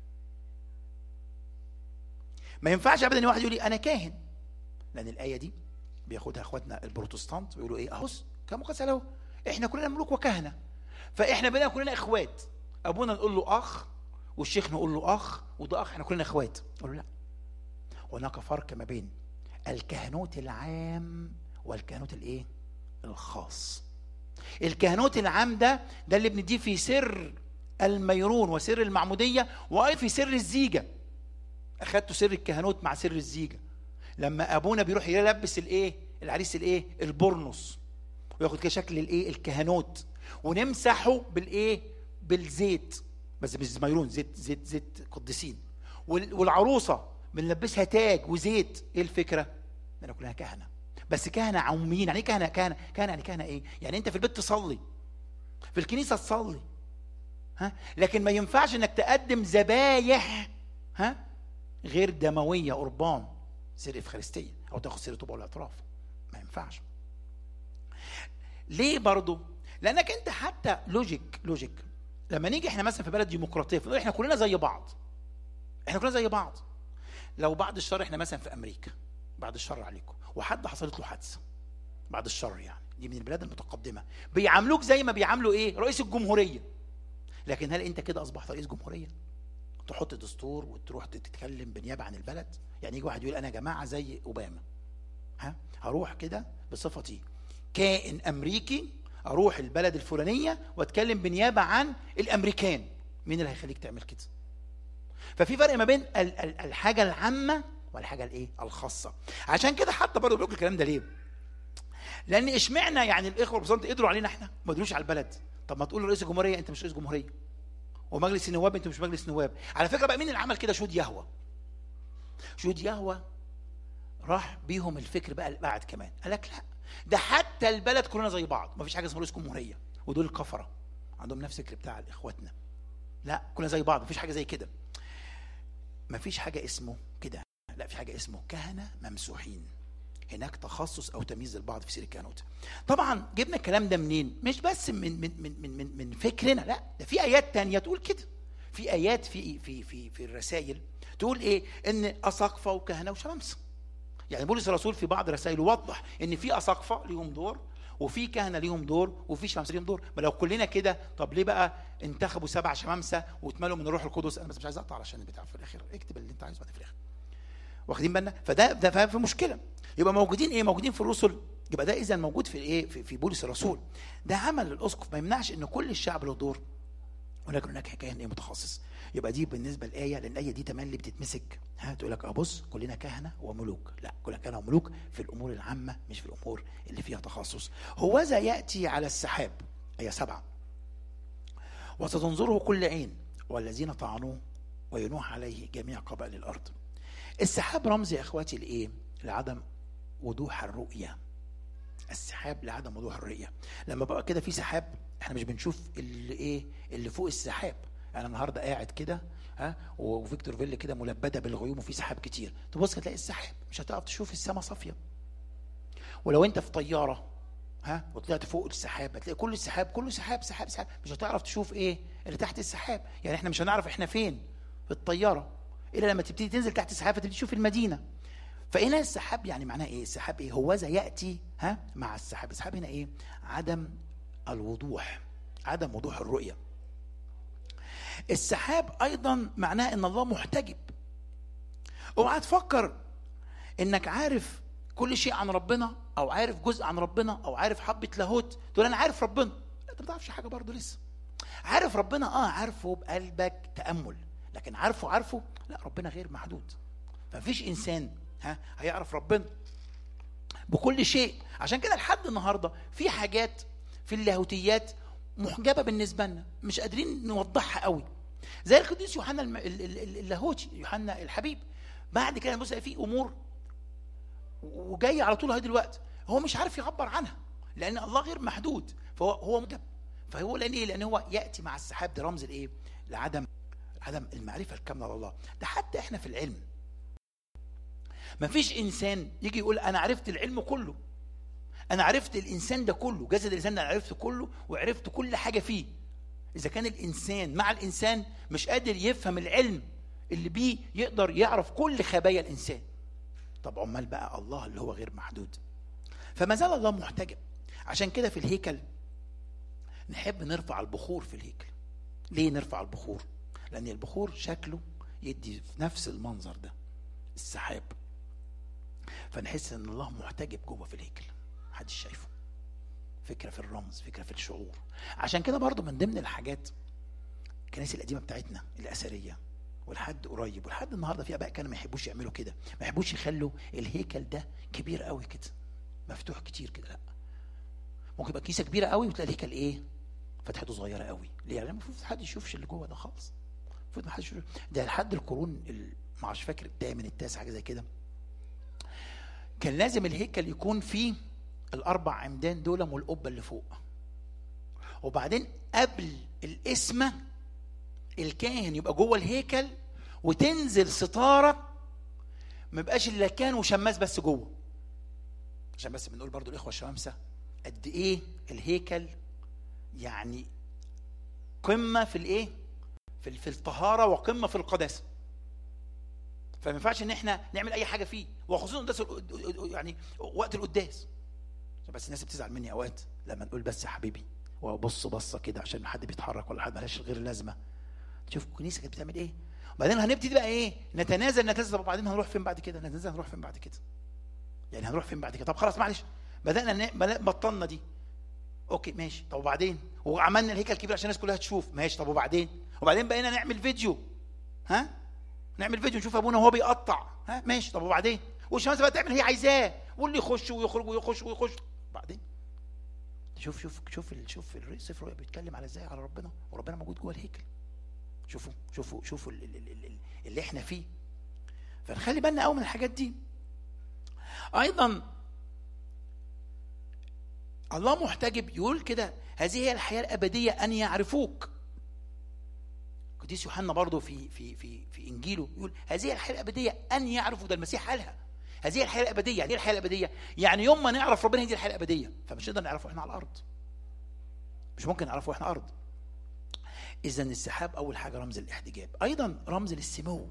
ما ينفعش ابدا ان واحد يقول لي انا كاهن لان الايه دي بياخدها اخواتنا البروتستانت ويقولوا ايه اهو كم له احنا كلنا ملوك وكهنه فاحنا بقينا كلنا اخوات ابونا نقول له اخ والشيخ نقول له اخ وده اخ احنا كلنا اخوات نقول له لا هناك فرق ما بين الكهنوت العام والكهنوت الايه الخاص الكهنوت العام ده ده اللي بنديه في سر الميرون وسر المعمودية وأيضا في سر الزيجة أخدت سر الكهنوت مع سر الزيجة لما أبونا بيروح يلبس الإيه العريس الإيه البرنس وياخد كده شكل الإيه الكهنوت ونمسحه بالإيه بالزيت بس مش ميرون زيت زيت زيت قديسين والعروسه بنلبسها تاج وزيت ايه الفكره؟ احنا كلنا كهنه بس كهنه عموميين يعني ايه كهنه كهنه كهنه يعني كهنه ايه؟ يعني انت في البيت تصلي في الكنيسه تصلي ها لكن ما ينفعش انك تقدم ذبايح ها غير دمويه قربان سر افخارستيه او تاخد سر توبه والاعتراف ما ينفعش ليه برضو لانك انت حتى لوجيك لوجيك لما نيجي احنا مثلا في بلد ديمقراطيه فنقول احنا كلنا زي بعض احنا كلنا زي بعض لو بعد الشر احنا مثلا في امريكا بعد الشر عليكم وحد حصلت له حادثه بعد الشر يعني دي من البلاد المتقدمه بيعاملوك زي ما بيعاملوا ايه رئيس الجمهوريه لكن هل انت كده اصبحت رئيس جمهوريه تحط دستور وتروح تتكلم بنيابه عن البلد يعني يجي واحد يقول انا يا جماعه زي اوباما ها هروح كده بصفتي كائن امريكي اروح البلد الفلانيه واتكلم بنيابه عن الامريكان مين اللي هيخليك تعمل كده ففي فرق ما بين ال- ال- الحاجه العامه والحاجه الايه الخاصه عشان كده حتى برضه بقول الكلام ده ليه لان اشمعنى يعني الاخوه والبسطاء قدروا علينا احنا ما قدروش على البلد طب ما تقول رئيس الجمهوريه انت مش رئيس جمهوريه ومجلس النواب انت مش مجلس نواب على فكره بقى مين اللي عمل كده شهود يهوى شهود يهوى راح بيهم الفكر بقى بعد كمان قال لك لا ده حتى البلد كلنا زي بعض ما فيش حاجه اسمها رئيس جمهوريه ودول الكفره عندهم نفس الفكر بتاع اخواتنا لا كلنا زي بعض ما فيش حاجه زي كده ما فيش حاجه اسمه كده لا في حاجه اسمه كهنه ممسوحين هناك تخصص او تمييز للبعض في سير الكهنوت طبعا جبنا الكلام ده منين مش بس من من من من من, من فكرنا لا ده في ايات تانية تقول كده في ايات في في في في الرسائل تقول ايه ان اساقفه وكهنه وشمامسه يعني بولس الرسول في بعض رسائله وضح ان في اساقفه ليهم دور وفي كهنه ليهم دور وفي شمامسه ليهم دور ما لو كلنا كده طب ليه بقى انتخبوا سبع شمامسه واتملوا من الروح القدس انا بس مش عايز اقطع علشان البتاع في الاخر اكتب اللي انت عايزه بعد في الاخر واخدين بالنا فده ده فاهم في مشكله يبقى موجودين ايه موجودين في الرسل يبقى ده اذا موجود في ايه في, في بولس الرسول ده عمل للاسقف ما يمنعش ان كل الشعب له دور ولكن هناك كاهن ايه متخصص يبقى دي بالنسبه للايه لان الايه دي تملي بتتمسك ها تقول لك اه بص كلنا كهنه وملوك لا كلنا كهنه وملوك في الامور العامه مش في الامور اللي فيها تخصص هوذا ياتي على السحاب ايه سبعه وستنظره كل عين والذين طعنوه وينوح عليه جميع قبائل الارض السحاب رمز يا اخواتي لايه لعدم وضوح الرؤيه السحاب لعدم وضوح الرؤيه لما بقى كده في سحاب احنا مش بنشوف اللي ايه اللي فوق السحاب انا النهارده قاعد كده ها وفيكتور فيل كده ملبده بالغيوم وفي سحاب كتير تبص هتلاقي السحاب مش هتعرف تشوف السماء صافيه ولو انت في طياره ها وطلعت فوق السحاب هتلاقي كل السحاب كله سحاب سحاب سحاب مش هتعرف تشوف ايه اللي تحت السحاب يعني احنا مش هنعرف احنا فين في الطياره الا لما تبتدي تنزل تحت السحاب فتبتدي تشوف المدينه فهنا السحاب يعني معناه ايه السحاب ايه هوذا ياتي ها مع السحاب السحاب هنا ايه عدم الوضوح عدم وضوح الرؤيه السحاب ايضا معناه ان الله محتجب اوعى تفكر انك عارف كل شيء عن ربنا او عارف جزء عن ربنا او عارف حبه لاهوت تقول انا عارف ربنا لا انت ما تعرفش حاجه برضه لسه عارف ربنا اه عارفه بقلبك تامل لكن عارفه عارفه لا ربنا غير محدود فمفيش انسان ها هيعرف ربنا بكل شيء عشان كده لحد النهارده في حاجات في اللاهوتيات محجبه بالنسبه لنا مش قادرين نوضحها قوي زي القديس يوحنا الم- ال- ال- ال- اللاهوتي يوحنا الحبيب بعد كده نبص في امور وجاي على طول لغايه دلوقتي هو مش عارف يعبر عنها لان الله غير محدود فهو هو مجب فهو لان ايه لان هو ياتي مع السحاب ده رمز الايه لعدم عدم المعرفه الكامله لله ده حتى احنا في العلم ما فيش انسان يجي يقول انا عرفت العلم كله انا عرفت الانسان ده كله جسد الانسان ده انا عرفته كله وعرفت كل حاجه فيه اذا كان الانسان مع الانسان مش قادر يفهم العلم اللي بيه يقدر يعرف كل خبايا الانسان طب عمال بقى الله اللي هو غير محدود فما زال الله محتجب عشان كده في الهيكل نحب نرفع البخور في الهيكل ليه نرفع البخور لان البخور شكله يدي في نفس المنظر ده السحاب فنحس ان الله محتجب جوه في الهيكل محدش شايفه فكره في الرمز فكره في الشعور عشان كده برضو من ضمن الحاجات الكنائس القديمه بتاعتنا الاثريه ولحد قريب ولحد النهارده في اباء كانوا ما يحبوش يعملوا كده ما يحبوش يخلوا الهيكل ده كبير قوي كده مفتوح كتير كده لا ممكن يبقى كيسه كبيره قوي وتلاقي الهيكل ايه فتحته صغيره قوي ليه يعني المفروض حد يشوفش اللي جوه ده خالص المفروض ما حدش يشوف ده لحد القرون ال- ما عادش فاكر الثامن التاسع حاجه زي كده كان لازم الهيكل يكون فيه الاربع عمدان دول والقبه اللي فوق وبعدين قبل القسمه الكاهن يبقى جوه الهيكل وتنزل ستاره ما يبقاش الا كان وشماس بس جوه عشان بس بنقول برضو الاخوه الشمامسه قد ايه الهيكل يعني قمه في الايه في في الطهاره وقمه في القداسه فما ينفعش ان احنا نعمل اي حاجه فيه وخصوصا قداس يعني وقت القداس بس الناس بتزعل مني اوقات لما نقول بس يا حبيبي وابص بصه كده عشان حد بيتحرك ولا حد ملهاش غير لازمه شوف الكنيسه كانت بتعمل ايه وبعدين هنبتدي بقى ايه نتنازل نتنازل طب وبعدين هنروح فين بعد كده نتنازل هنروح فين بعد كده يعني هنروح فين بعد كده طب خلاص معلش بدانا بطلنا دي اوكي ماشي طب وبعدين وعملنا الهيكل كبير عشان الناس كلها تشوف ماشي طب وبعدين وبعدين بقينا نعمل فيديو ها نعمل فيديو نشوف ابونا وهو بيقطع ها ماشي طب وبعدين والشمس بقى تعمل هي عايزاه واللي يخش ويخرج ويخش ويخش بعدين شوف شوف شوف شوف سفر الرؤيا بيتكلم على ازاي على ربنا وربنا موجود جوه الهيكل شوفوا شوفوا شوفوا اللي احنا فيه فنخلي بالنا قوي من الحاجات دي ايضا الله محتجب يقول كده هذه هي الحياه الابديه ان يعرفوك قديس يوحنا برضه في في في في انجيله يقول هذه هي الحياه الابديه ان يعرفوا ده المسيح قالها هذه هي الحياه الابديه يعني ايه الحياه الابديه يعني يوم ما نعرف ربنا هي دي الحياه الابديه فمش نقدر نعرفه احنا على الارض مش ممكن نعرفه احنا ارض اذا السحاب اول حاجه رمز الاحتجاب ايضا رمز للسمو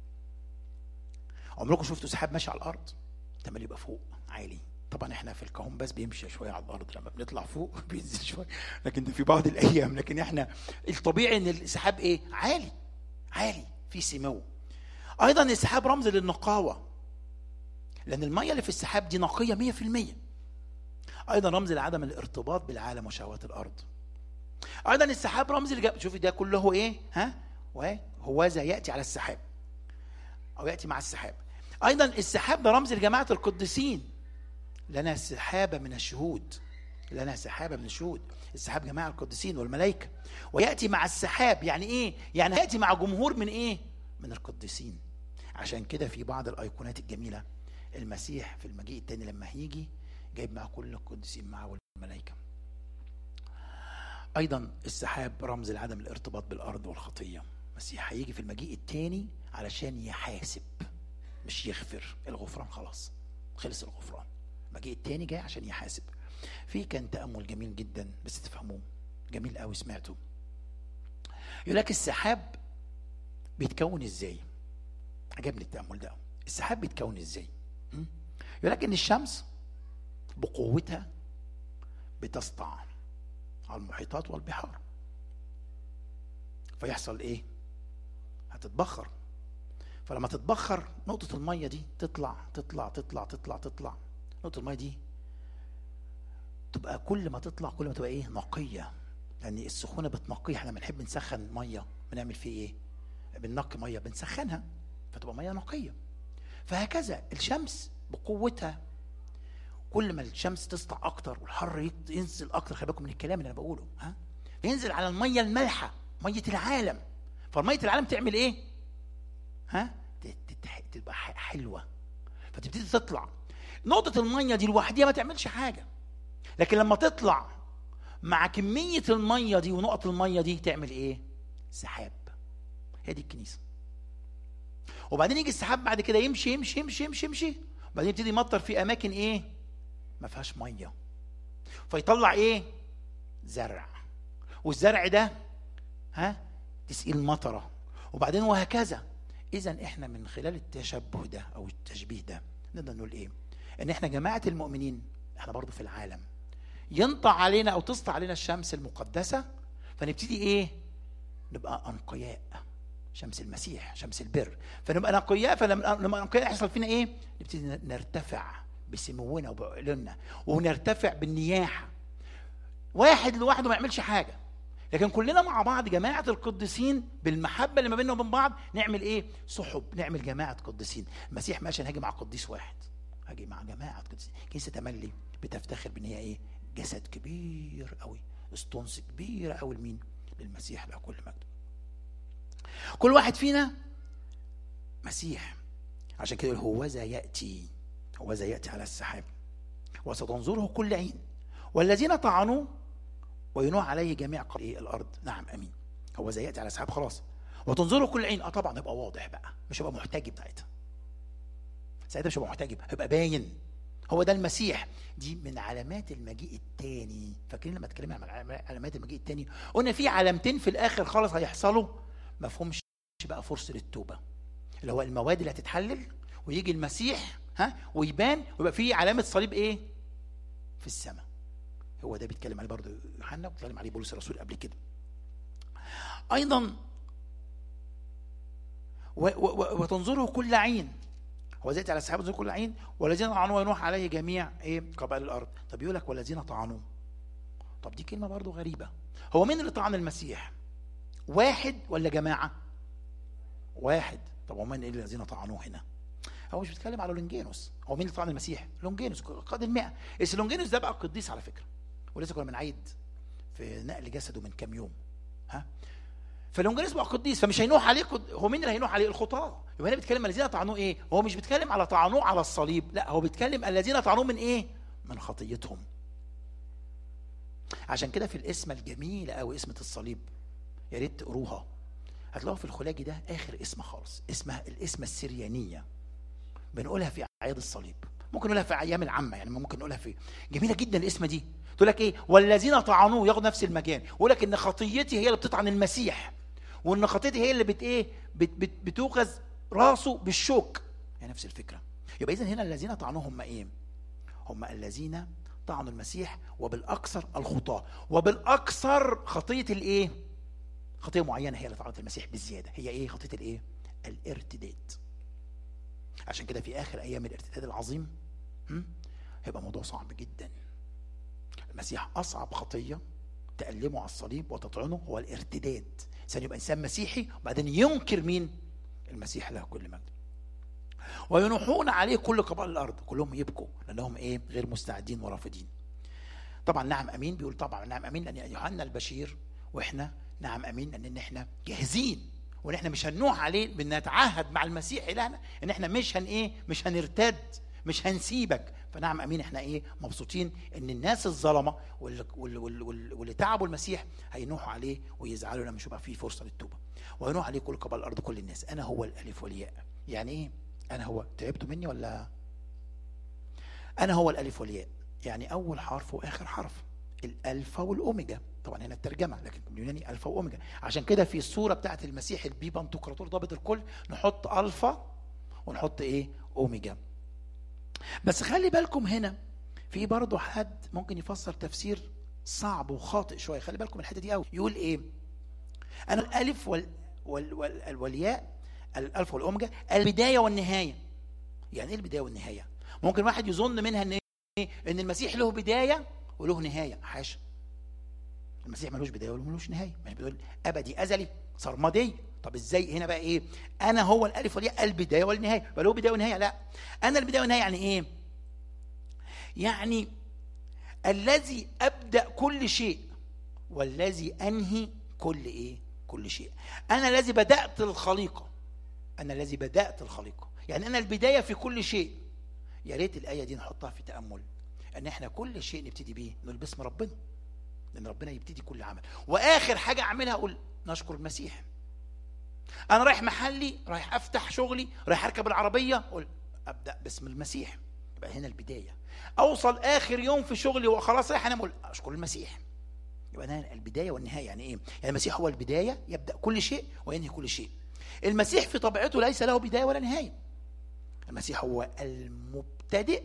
عمركم شفتوا سحاب ماشي على الارض تملي يبقى فوق عالي طبعا احنا في الكهون بس بيمشي شويه على الارض لما بنطلع فوق بينزل شويه لكن ده في بعض الايام لكن احنا الطبيعي ان السحاب ايه عالي عالي في سمو ايضا السحاب رمز للنقاوه لان الميه اللي في السحاب دي نقيه 100% ايضا رمز لعدم الارتباط بالعالم وشهوات الارض ايضا السحاب رمز لجب... شوفي ده كله ايه ها وهوذا ياتي على السحاب او ياتي مع السحاب ايضا السحاب ده رمز لجماعه القديسين لنا سحابه من الشهود لنا سحابه من الشهود السحاب جماعه القديسين والملائكه وياتي مع السحاب يعني ايه يعني ياتي مع جمهور من ايه من القديسين عشان كده في بعض الايقونات الجميله المسيح في المجيء الثاني لما هيجي جايب مع كل القديسين معه والملائكه ايضا السحاب رمز لعدم الارتباط بالارض والخطيه المسيح هيجي في المجيء الثاني علشان يحاسب مش يغفر الغفران خلاص خلص الغفران المجيء الثاني جاي عشان يحاسب في كان تامل جميل جدا بس تفهموه جميل قوي سمعته يقول لك السحاب بيتكون ازاي عجبني التامل ده السحاب بيتكون ازاي يقول لك ان الشمس بقوتها بتسطع على المحيطات والبحار فيحصل ايه هتتبخر فلما تتبخر نقطة المية دي تطلع تطلع تطلع تطلع تطلع نقطة المية دي تبقى كل ما تطلع كل ما تبقى ايه نقية لأن يعني السخونة بتنقيها احنا بنحب نسخن مية بنعمل فيه ايه؟ بننقي مية بنسخنها فتبقى مية نقية فهكذا الشمس بقوتها كل ما الشمس تسطع اكتر والحر ينزل اكتر خلي بالكم من الكلام اللي انا بقوله ها ينزل على الميه المالحه ميه العالم فميه العالم تعمل ايه ها تبقى حلوه فتبتدي تطلع نقطه الميه دي لوحديها ما تعملش حاجه لكن لما تطلع مع كميه الميه دي ونقط الميه دي تعمل ايه سحاب هي دي الكنيسه وبعدين يجي السحاب بعد كده يمشي يمشي يمشي يمشي يمشي وبعدين يبتدي يمطر في اماكن ايه ما فيهاش ميه فيطلع ايه زرع والزرع ده ها تسقي المطره وبعدين وهكذا اذا احنا من خلال التشبه ده او التشبيه ده نقدر نقول ايه ان احنا جماعه المؤمنين احنا برضو في العالم ينطع علينا او تسطع علينا الشمس المقدسه فنبتدي ايه نبقى انقياء شمس المسيح شمس البر فنبقى نقياء فلما نقياء يحصل فينا ايه نبتدي نرتفع بسمونا وبعلونا ونرتفع بالنياحه واحد لوحده ما يعملش حاجه لكن كلنا مع بعض جماعه القديسين بالمحبه اللي ما بيننا وبين بعض نعمل ايه سحب نعمل جماعه قديسين المسيح ماشي هاجي مع قديس واحد هاجي مع جماعه قديسين كنيسه تملي بتفتخر بان هي ايه جسد كبير قوي استونس كبيره قوي لمين للمسيح له كل مجد كل واحد فينا مسيح عشان كده هوذا ياتي هوذا ياتي على السحاب وستنظره كل عين والذين طعنوه وينوح عليه جميع قرية الارض نعم امين هوذا ياتي على السحاب خلاص وتنظره كل عين اه طبعا هيبقى واضح بقى مش هيبقى محتجب ساعتها ساعتها مش هيبقى محتجب هيبقى باين هو ده المسيح دي من علامات المجيء الثاني فاكرين لما اتكلمنا عن علامات المجيء الثاني قلنا في علامتين في الاخر خالص هيحصلوا ما فيهمش بقى فرصه للتوبه اللي هو المواد اللي هتتحلل ويجي المسيح ها ويبان ويبقى في علامه صليب ايه في السماء هو ده بيتكلم عليه برضه يوحنا وبيتكلم عليه بولس الرسول قبل كده ايضا و و وتنظره كل عين هو زيت على السحاب تنظره كل عين والذين طعنوه ينوح عليه جميع ايه قبائل الارض طب يقول لك والذين طعنوه طب دي كلمه برضه غريبه هو مين اللي طعن المسيح واحد ولا جماعه واحد طب ومن ايه الذين طعنوه هنا هو مش بيتكلم على لونجينوس هو مين اللي طعن المسيح لونجينوس قائد المئة بس لونجينوس ده بقى قديس على فكره ولسه كنا بنعيد في نقل جسده من كام يوم ها فلونجينوس بقى قديس فمش هينوح عليه قد... هو مين اللي هينوح عليه الخطاه يبقى هنا بيتكلم الذين طعنوه ايه هو مش بيتكلم على طعنوه على الصليب لا هو بيتكلم الذين طعنوه من ايه من خطيتهم عشان كده في الاسم الجميله قوي اسمه الصليب يا ريت تقروها هتلاقوها في الخلاجي ده اخر اسم خالص اسمها الاسم السريانيه بنقولها في اعياد الصليب ممكن نقولها في ايام العامه يعني ممكن نقولها في جميله جدا الاسم دي تقول لك ايه والذين طعنوه ياخد نفس المكان يقول لك ان خطيتي هي اللي بتطعن المسيح وان خطيتي هي اللي بت ايه بت بت بتوخذ راسه بالشوك هي نفس الفكره يبقى اذا هنا الذين طعنوه هم ايه هم الذين طعنوا المسيح وبالاكثر الخطاه وبالاكثر خطيه الايه خطيه معينه هي اللي طعنت المسيح بالزياده هي ايه خطيه الايه الارتداد عشان كده في اخر ايام الارتداد العظيم هيبقى موضوع صعب جدا المسيح اصعب خطيه تألمه على الصليب وتطعنه هو الارتداد انسان يبقى انسان مسيحي وبعدين ينكر مين المسيح له كل مجد وينوحون عليه كل قبائل الارض كلهم يبكوا لانهم ايه غير مستعدين ورافضين طبعا نعم امين بيقول طبعا نعم امين لان يوحنا البشير واحنا نعم امين لان احنا جاهزين وان احنا مش هنوح عليه بنتعهد مع المسيح الهنا ان احنا مش هن ايه مش هنرتد مش هنسيبك فنعم امين احنا ايه مبسوطين ان الناس الظلمه واللي, واللي, واللي, واللي تعبوا المسيح هينوحوا عليه ويزعلوا لما مش هيبقى فيه فرصه للتوبه وينوح عليه كل قبائل الارض كل الناس انا هو الالف والياء يعني ايه انا هو تعبتوا مني ولا انا هو الالف والياء يعني اول حرف واخر حرف الالفا والاوميجا طبعا هنا الترجمه لكن باليوناني الفا واوميجا عشان كده في الصوره بتاعت المسيح البيبا انتوكراتور ضابط الكل نحط الفا ونحط ايه اوميجا بس خلي بالكم هنا في برضه حد ممكن يفسر تفسير صعب وخاطئ شويه خلي بالكم الحته دي قوي يقول ايه انا الالف وال وال وال والياء الالف والاوميجا البدايه والنهايه يعني ايه البدايه والنهايه ممكن واحد يظن منها ان ايه ان المسيح له بدايه وله نهايه حاشا المسيح ملوش بدايه وله ملوش نهايه مش بيقول ابدي ازلي سرمدي طب ازاي هنا بقى ايه انا هو الالف والياء البدايه والنهايه بل هو بدايه ونهايه لا انا البدايه والنهايه يعني ايه يعني الذي ابدا كل شيء والذي انهي كل ايه كل شيء انا الذي بدات الخليقه انا الذي بدات الخليقه يعني انا البدايه في كل شيء يا ريت الايه دي نحطها في تامل ان احنا كل شيء نبتدي بيه نقول باسم ربنا لان ربنا يبتدي كل عمل واخر حاجه اعملها اقول نشكر المسيح انا رايح محلي رايح افتح شغلي رايح اركب العربيه اقول ابدا باسم المسيح يبقى هنا البدايه اوصل اخر يوم في شغلي وخلاص رايح انام اقول اشكر المسيح يبقى هنا البدايه والنهايه يعني ايه يعني المسيح هو البدايه يبدا كل شيء وينهي كل شيء المسيح في طبيعته ليس له بدايه ولا نهايه المسيح هو المبتدئ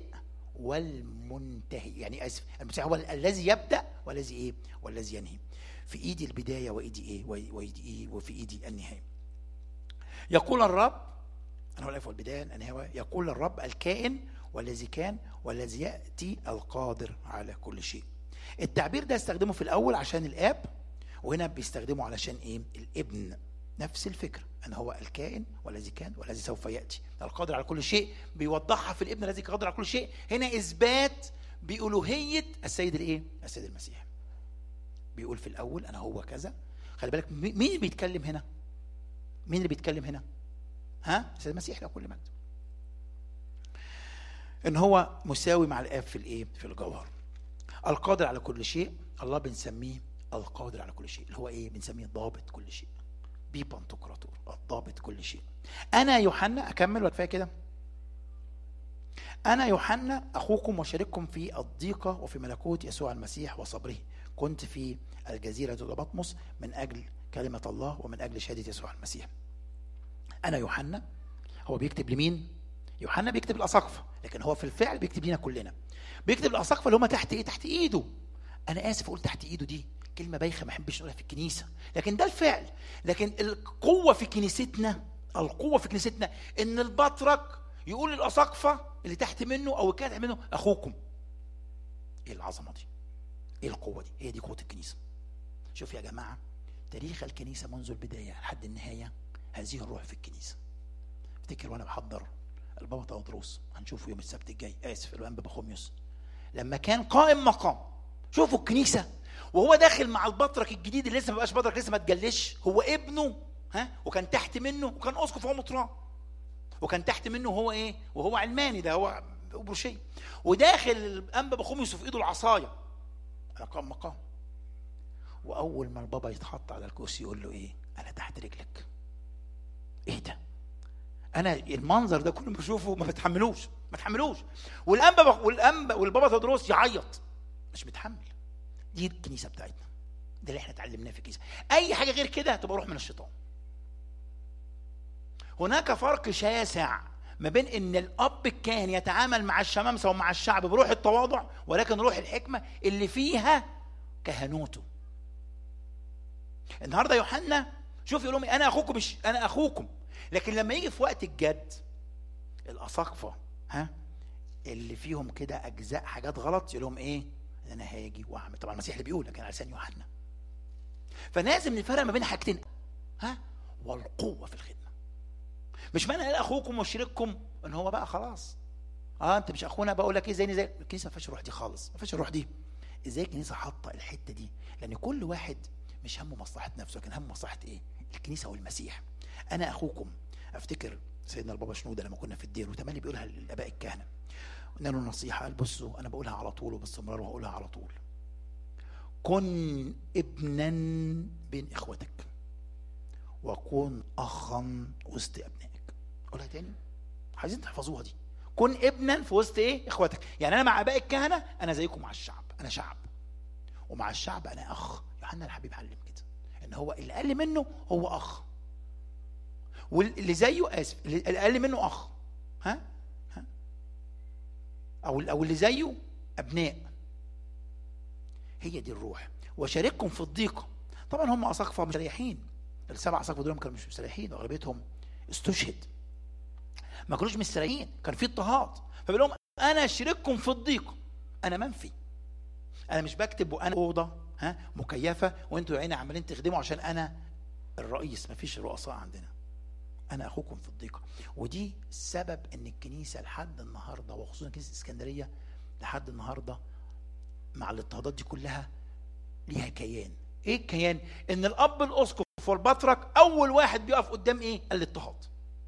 والمنتهي يعني اسف المسيح هو الذي يبدا والذي ايه والذي ينهي في ايدي البدايه وايدي ايه وايدي ايه وفي ايدي النهايه يقول الرب انا هو الالف والبدايه النهايه يقول الرب الكائن والذي كان والذي ياتي القادر على كل شيء التعبير ده استخدمه في الاول عشان الاب وهنا بيستخدمه علشان ايه الابن نفس الفكره ان هو الكائن والذي كان والذي سوف ياتي القادر على كل شيء بيوضحها في الابن الذي قادر على كل شيء هنا اثبات بالوهيه السيد الايه السيد المسيح بيقول في الاول انا هو كذا خلي بالك مين اللي بيتكلم هنا مين اللي بيتكلم هنا ها السيد المسيح له كل مجد ان هو مساوي مع الاب في الايه في الجوهر القادر على كل شيء الله بنسميه القادر على كل شيء اللي هو ايه بنسميه ضابط كل شيء بي بنتقراطور الضابط كل شيء انا يوحنا اكمل ولا كفايه كده انا يوحنا اخوكم وشارككم في الضيقه وفي ملكوت يسوع المسيح وصبره كنت في الجزيره بطمس من اجل كلمه الله ومن اجل شهاده يسوع المسيح انا يوحنا هو بيكتب لمين يوحنا بيكتب الاساقفه لكن هو في الفعل بيكتب لنا كلنا بيكتب الاساقفه اللي هم تحت ايه تحت ايده انا اسف اقول تحت ايده دي كلمه بايخه ما احبش نقولها في الكنيسه لكن ده الفعل لكن القوه في كنيستنا القوه في كنيستنا ان البطرك يقول للاساقفه اللي تحت منه او اللي تحت منه اخوكم ايه العظمه دي ايه القوه دي هي دي قوه الكنيسه شوف يا جماعه تاريخ الكنيسه منذ البدايه لحد النهايه هذه الروح في الكنيسه افتكر وانا بحضر البابا تودروس هنشوفه يوم السبت الجاي اسف الوان بابا خوميوس لما كان قائم مقام شوفوا الكنيسه وهو داخل مع البطرك الجديد اللي لسه ما بقاش بطرك لسه ما اتجلش هو ابنه ها وكان تحت منه وكان اسقف هو مطران وكان تحت منه هو ايه وهو علماني ده هو ابروشيه وداخل الانبا بخوميوس في ايده العصايه مقام مقام واول ما البابا يتحط على الكرسي يقول له ايه انا تحت رجلك ايه ده انا المنظر ده كله بشوفه ما بتحملوش ما بتحملوش والانبا والانبا والبابا تدروس يعيط مش متحمل دي الكنيسه بتاعتنا ده اللي احنا اتعلمناه في الكنيسه اي حاجه غير كده تبقى روح من الشيطان هناك فرق شاسع ما بين ان الاب الكاهن يتعامل مع الشمامسه ومع الشعب بروح التواضع ولكن روح الحكمه اللي فيها كهنوته النهارده يوحنا شوف يقول لهم انا اخوكم مش انا اخوكم لكن لما يجي في وقت الجد الاساقفه ها اللي فيهم كده اجزاء حاجات غلط يقول لهم ايه انا هاجي واعمل طبعا المسيح اللي بيقول لكن على لسان يوحنا فلازم نفرق ما بين حاجتين ها والقوه في الخدمه مش معنى قال اخوكم وشريككم ان هو بقى خلاص اه انت مش اخونا بقول لك ايه زيني زي الكنيسه ما فيهاش الروح دي خالص ما فيهاش الروح دي ازاي الكنيسه حاطه الحته دي لان كل واحد مش همه مصلحه نفسه لكن همه مصلحه ايه الكنيسه والمسيح انا اخوكم افتكر سيدنا البابا شنوده لما كنا في الدير وتملي بيقولها للاباء الكهنه قلنا له نصيحه قال بصوا انا بقولها على طول وباستمرار وهقولها على طول كن ابنا بين اخوتك وكن اخا وسط ابنائك قولها تاني عايزين تحفظوها دي كن ابنا في وسط ايه اخواتك يعني انا مع اباء الكهنه انا زيكم مع الشعب انا شعب ومع الشعب انا اخ يوحنا الحبيب علم كده ان هو اللي اقل منه هو اخ واللي زيه اسف اللي اقل منه اخ ها ها او او اللي زيه ابناء هي دي الروح وشارككم في الضيقه طبعا هم اساقفه مستريحين السبع اساقفه دول كانوا مش مستريحين واغلبيتهم استشهد ما كانوش مستريحين كان في اضطهاد فبيقول لهم انا اشرككم في الضيقه انا منفي انا مش بكتب وانا اوضه ها مكيفه وانتوا يا عيني عمالين تخدموا عشان انا الرئيس ما فيش رؤساء عندنا انا اخوكم في الضيقه ودي سبب ان الكنيسه لحد النهارده وخصوصا كنيسه اسكندريه لحد النهارده مع الاضطهادات دي كلها ليها كيان ايه الكيان ان الاب الاسقف والبطرك اول واحد بيقف قدام ايه الاضطهاد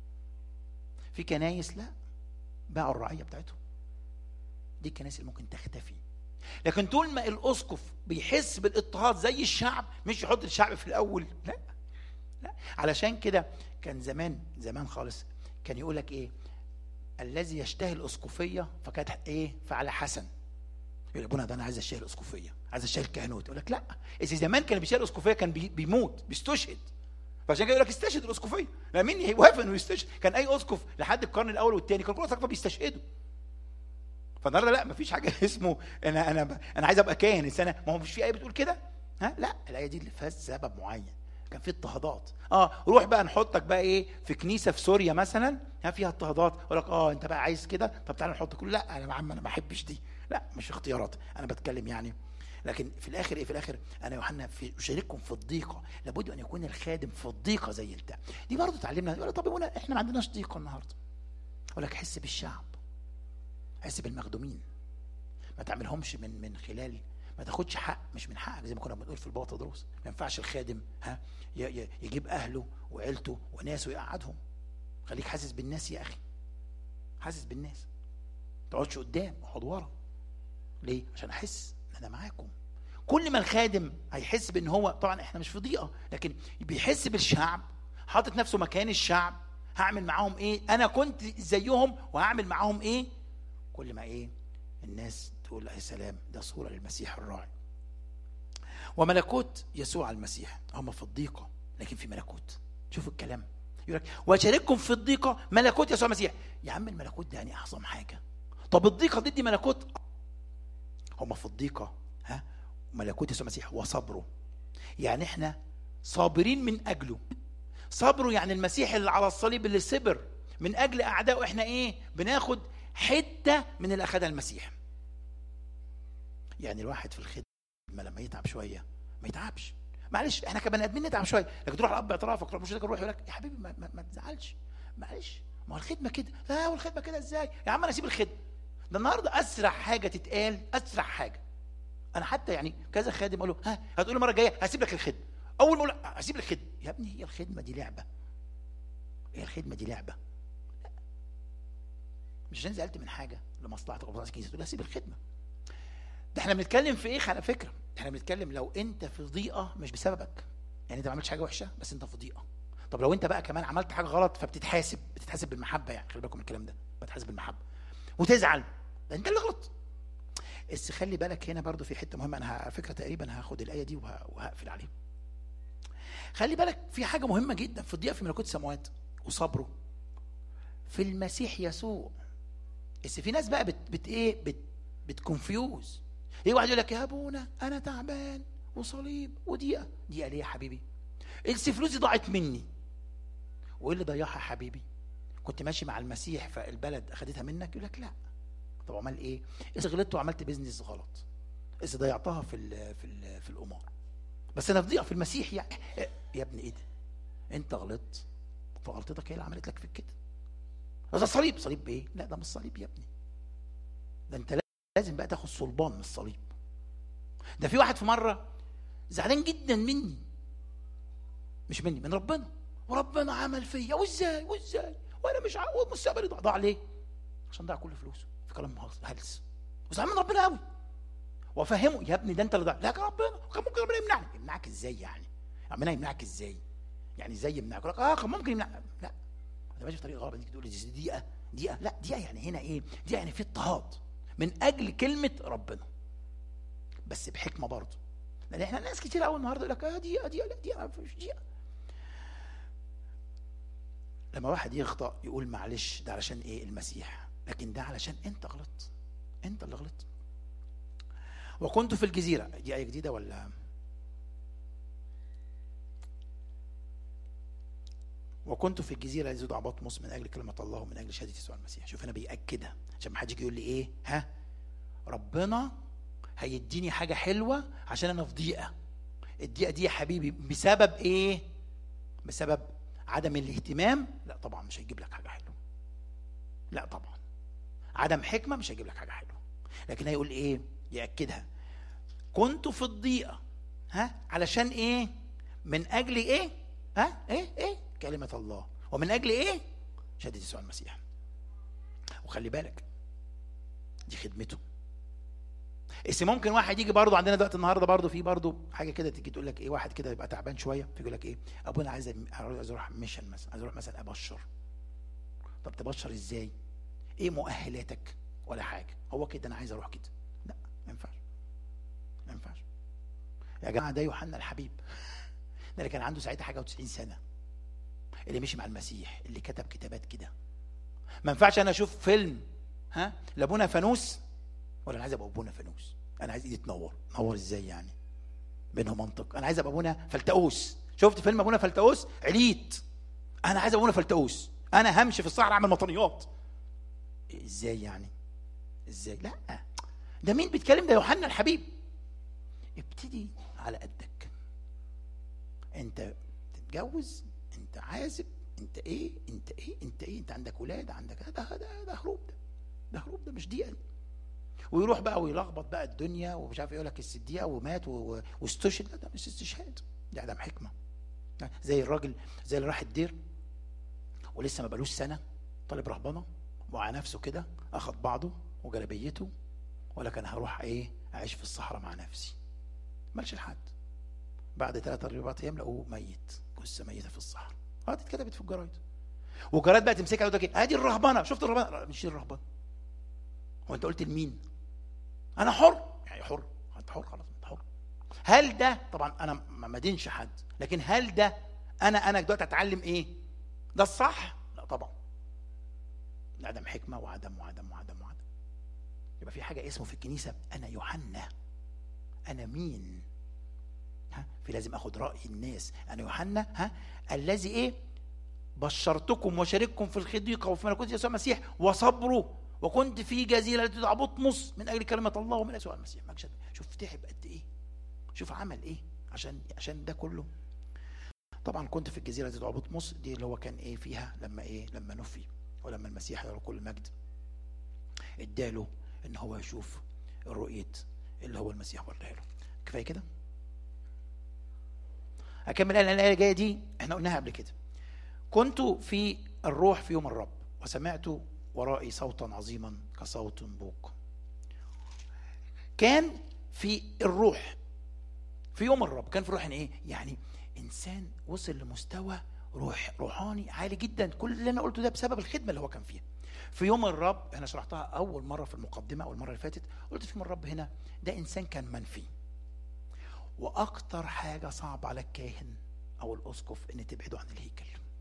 في كنايس لا باعوا الرعيه بتاعتهم دي الكنائس اللي ممكن تختفي لكن طول ما الاسقف بيحس بالاضطهاد زي الشعب مش يحط الشعب في الاول لا لا علشان كده كان زمان زمان خالص كان يقول لك ايه الذي يشتهي الاسقفيه فكانت ايه فعل حسن يقول ابونا ده انا عايز اشتهي الاسقفيه عايز اشتهي الكهنوت يقول لك لا اذا زمان كان بيشتهي الاسقفيه كان بي بيموت بيستشهد فعشان كده يقول لك استشهد الاسقفيه لا مين هيوافق انه يستشهد كان اي اسقف لحد القرن الاول والثاني كان كل اسقفه بيستشهدوا فالنهارده لا مفيش حاجه اسمه انا انا انا عايز ابقى كاهن السنه ما هو مش في ايه بتقول كده ها لا الايه دي اللي فيها سبب معين كان في اضطهادات اه روح بقى نحطك بقى ايه في كنيسه في سوريا مثلا ها فيها اضطهادات يقول لك اه انت بقى عايز كده طب تعالى نحطك لا انا يا عم انا ما بحبش دي لا مش اختيارات انا بتكلم يعني لكن في الاخر ايه في الاخر انا يوحنا في اشارككم في الضيقه لابد ان يكون الخادم في الضيقه زي البتاع دي برضه اتعلمنا يقول طب يقول احنا ما عندناش ضيقه النهارده اقول لك حس بالشعب حس بالمخدومين ما تعملهمش من من خلال ما تاخدش حق مش من حقك زي ما كنا بنقول في البابا تدرس ما ينفعش الخادم ها يجيب اهله وعيلته وناسه ويقعدهم خليك حاسس بالناس يا اخي حاسس بالناس ما تقعدش قدام اقعد ورا ليه عشان احس ان انا معاكم كل ما الخادم هيحس بان هو طبعا احنا مش في ضيقه لكن بيحس بالشعب حاطط نفسه مكان الشعب هعمل معاهم ايه انا كنت زيهم وهعمل معاهم ايه كل ما ايه الناس تقول يا سلام ده صوره للمسيح الراعي وملكوت يسوع المسيح هم في الضيقه لكن في ملكوت شوفوا الكلام يقول لك وشارككم في الضيقه ملكوت يسوع المسيح يا عم الملكوت ده يعني اعظم حاجه طب الضيقه ضد ملكوت هم في الضيقه ها ملكوت يسوع المسيح وصبره يعني احنا صابرين من اجله صبره يعني المسيح اللي على الصليب اللي صبر من اجل اعدائه احنا ايه بناخد حته من اللي اخدها المسيح يعني الواحد في الخدمه لما يتعب شويه ما يتعبش معلش احنا كبني ادمين نتعب شويه لكن تروح الاب اعترافك تروح مش يروح يقول لك يا حبيبي ما, ما, ما تزعلش معلش ما هو الخدمه كده لا هو الخدمه كده ازاي يا عم انا اسيب الخدمه ده النهارده اسرع حاجه تتقال اسرع حاجه انا حتى يعني كذا خادم قال له ها هتقول المره الجايه هسيب لك الخدمه اول ما اقول هسيب لك الخدمه يا ابني هي الخدمه دي لعبه هي الخدمه دي لعبه لا. مش عشان زعلت من حاجه لمصلحتك او مصلحه الكنيسه تقول هسيب الخدمه ده احنا بنتكلم في ايه على فكره احنا بنتكلم لو انت في ضيقه مش بسببك يعني انت ما عملتش حاجه وحشه بس انت في ضيقه طب لو انت بقى كمان عملت حاجه غلط فبتتحاسب بتتحاسب بالمحبه يعني خلي بالكم من الكلام ده بتحاسب بالمحبه وتزعل ده انت اللي غلط بس خلي بالك هنا برضو في حته مهمه انا على فكره تقريبا هاخد الايه دي وه- وهقفل عليها خلي بالك في حاجه مهمه جدا في الضيقه في ملكوت السماوات وصبره في المسيح يسوع بس في ناس بقى بت, بت ايه بت بتكونفيوز ايه واحد يقول لك يا ابونا انا تعبان وصليب ودقيقه دقيقه ليه يا حبيبي الس فلوسي ضاعت مني وايه اللي ضيعها يا حبيبي كنت ماشي مع المسيح فالبلد اخدتها منك يقول لك لا طب عمل ايه اذا غلطت وعملت بيزنس غلط اذا ضيعتها في ال في ال في القمار بس انا في ضيقه في المسيح يعني يا ابني ايه ده انت غلطت فغلطتك هي اللي عملت لك في كده ده صليب صليب ايه لا ده مش صليب يا ابني ده انت لازم بقى تاخد صلبان من الصليب ده في واحد في مره زعلان جدا مني مش مني من ربنا وربنا عمل فيا وازاي وازاي وانا مش عارف مستقبلي ضاع ضاع ليه عشان ضاع كل فلوسه في كلام هلس- هلس وزعلان من ربنا قوي وافهمه يا ابني ده انت اللي ضاع لا كان ربنا كان ممكن ربنا يمنعني يمنعك ازاي يعني ربنا يمنعك ازاي يعني ازاي يمنعك يقول لك اه كان ممكن يمنع لا انت ماشي في طريق غلط انت تقول لي دي دقيقه دقيقه لا دقيقه يعني هنا ايه دقيقه يعني في اضطهاد من اجل كلمه ربنا بس بحكمه برضه لان احنا ناس كتير قوي النهارده يقول لك اه دقيقه دقيقه لا دقيقه ما فيش دقيقه لما واحد يخطأ يقول معلش ده علشان ايه المسيح لكن ده علشان انت غلطت انت اللي غلطت وكنت في الجزيرة دي آية جديدة ولا وكنت في الجزيرة التي تدعى بطمس من أجل كلمة الله ومن أجل شهادة يسوع المسيح شوف أنا بيأكدها عشان ما حدش يجي يقول لي إيه ها ربنا هيديني حاجة حلوة عشان أنا في ضيقة الضيقة دي يا حبيبي بسبب إيه بسبب عدم الاهتمام لا طبعا مش هيجيب لك حاجة حلوة لا طبعا عدم حكمة مش هيجيب لك حاجة حلوة لكن هيقول ايه يأكدها كنت في الضيقة ها علشان ايه من اجل ايه ها ايه ايه كلمة الله ومن اجل ايه شهادة يسوع المسيح وخلي بالك دي خدمته بس ممكن واحد يجي برضه عندنا دلوقتي النهارده برضه في برضه حاجه كده تيجي تقول لك ايه واحد كده يبقى تعبان شويه فيقول لك ايه ابونا عايز عايز اروح ميشن مثلا عايز اروح مثلا ابشر طب تبشر ازاي؟ ايه مؤهلاتك؟ ولا حاجه هو كده انا عايز اروح كده لا ما ينفعش ما ينفعش يا جماعه ده يوحنا الحبيب ده اللي كان عنده ساعتها حاجه و90 سنه اللي مشي مع المسيح اللي كتب كتابات كده ما ينفعش انا اشوف فيلم ها لابونا فانوس ولا انا عايز ابقى ابونا فانوس انا عايز ايدي تنور نور ازاي يعني بينه منطق انا عايز ابقى ابونا فلتقوس شفت فيلم ابونا فلتقوس عليت انا عايز ابونا فلتقوس انا همشي في الصحراء اعمل مطنيات ازاي يعني ازاي لا ده مين بيتكلم ده يوحنا الحبيب ابتدي على قدك انت تتجوز انت عازب انت ايه انت ايه انت ايه انت عندك ولاد عندك ده ده ده هروب ده ده هروب ده مش دقيقه ويروح بقى ويلخبط بقى الدنيا ومش عارف يقول لك الدقيقه ومات و- واستشهد لا ده مش استشهاد ده عدم حكمه زي الراجل زي اللي راح الدير ولسه ما بقالوش سنه طالب رهبنه ومع نفسه كده اخد بعضه وجلبيته ولا كان هروح ايه اعيش في الصحراء مع نفسي مالش لحد بعد ثلاثة أربع أيام لقوه ميت جثة ميتة في الصحراء اه دي اتكتبت في الجرايد والجرايد بقى تمسكها وتقول لك ادي الرهبنه شفت الرهبنه لا مش دي الرهبنه هو انت قلت لمين انا حر يعني حر انت حر خلاص انت حر هل ده طبعا انا ما مدينش حد لكن هل ده انا انا دلوقتي اتعلم ايه ده الصح لا طبعا عدم حكمه وعدم وعدم وعدم وعدم يبقى في حاجه اسمه في الكنيسه انا يوحنا انا مين ها في لازم اخد راي الناس انا يوحنا ها الذي ايه بشرتكم وشارككم في الخضيقه وفي ملكوت يسوع المسيح وصبره وكنت في جزيره التي تدعى بطمس من اجل كلمه الله ومن يسوع المسيح مكشف شوف تعب قد ايه شوف عمل ايه عشان عشان ده كله طبعا كنت في الجزيره التي تدعى بطمس دي اللي هو كان ايه فيها لما ايه لما نفي ولما المسيح له كل المجد اداله ان هو يشوف الرؤيه اللي هو المسيح وريها له كفايه كده اكمل الايه اللي جايه دي احنا قلناها قبل كده كنت في الروح في يوم الرب وسمعت ورائي صوتا عظيما كصوت بوق كان في الروح في يوم الرب كان في الروح يعني ايه يعني انسان وصل لمستوى روح روحاني عالي جدا كل اللي انا قلته ده بسبب الخدمه اللي هو كان فيها في يوم الرب انا شرحتها اول مره في المقدمه او المره اللي فاتت قلت في يوم الرب هنا ده انسان كان منفي واكتر حاجه صعب على الكاهن او الاسقف ان تبعده عن الهيكل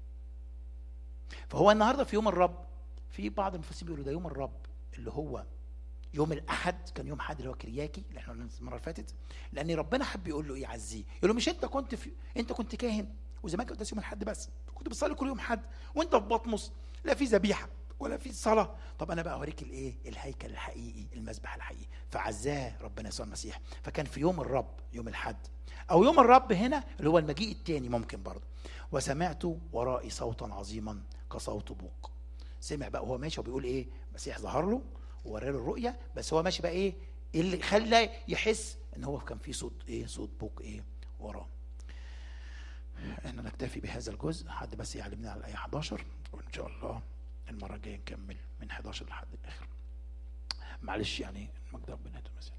فهو النهارده في يوم الرب في بعض المفسرين بيقولوا ده يوم الرب اللي هو يوم الاحد كان يوم احد اللي هو كرياكي اللي احنا قلنا المره اللي فاتت لان ربنا حب يقول له ايه يعزيه يقول له مش انت كنت في انت كنت كاهن وزمان كنت يوم الاحد بس كنت بتصلي كل يوم حد وانت في بطمس لا في ذبيحه ولا في صلاه طب انا بقى اوريك الايه الهيكل الحقيقي المذبح الحقيقي فعزاه ربنا يسوع المسيح فكان في يوم الرب يوم الحد او يوم الرب هنا اللي هو المجيء الثاني ممكن برضه وسمعت ورائي صوتا عظيما كصوت بوق سمع بقى وهو ماشي وبيقول ايه المسيح ظهر له وورى له الرؤيه بس هو ماشي بقى ايه اللي خلى يحس ان هو كان في صوت ايه صوت بوق ايه وراه احنا نكتفي بهذا الجزء حد بس يعلمنا على الايه 11 وان شاء الله المره الجايه نكمل من 11 لحد الاخر معلش يعني المجد ربنا يتمسك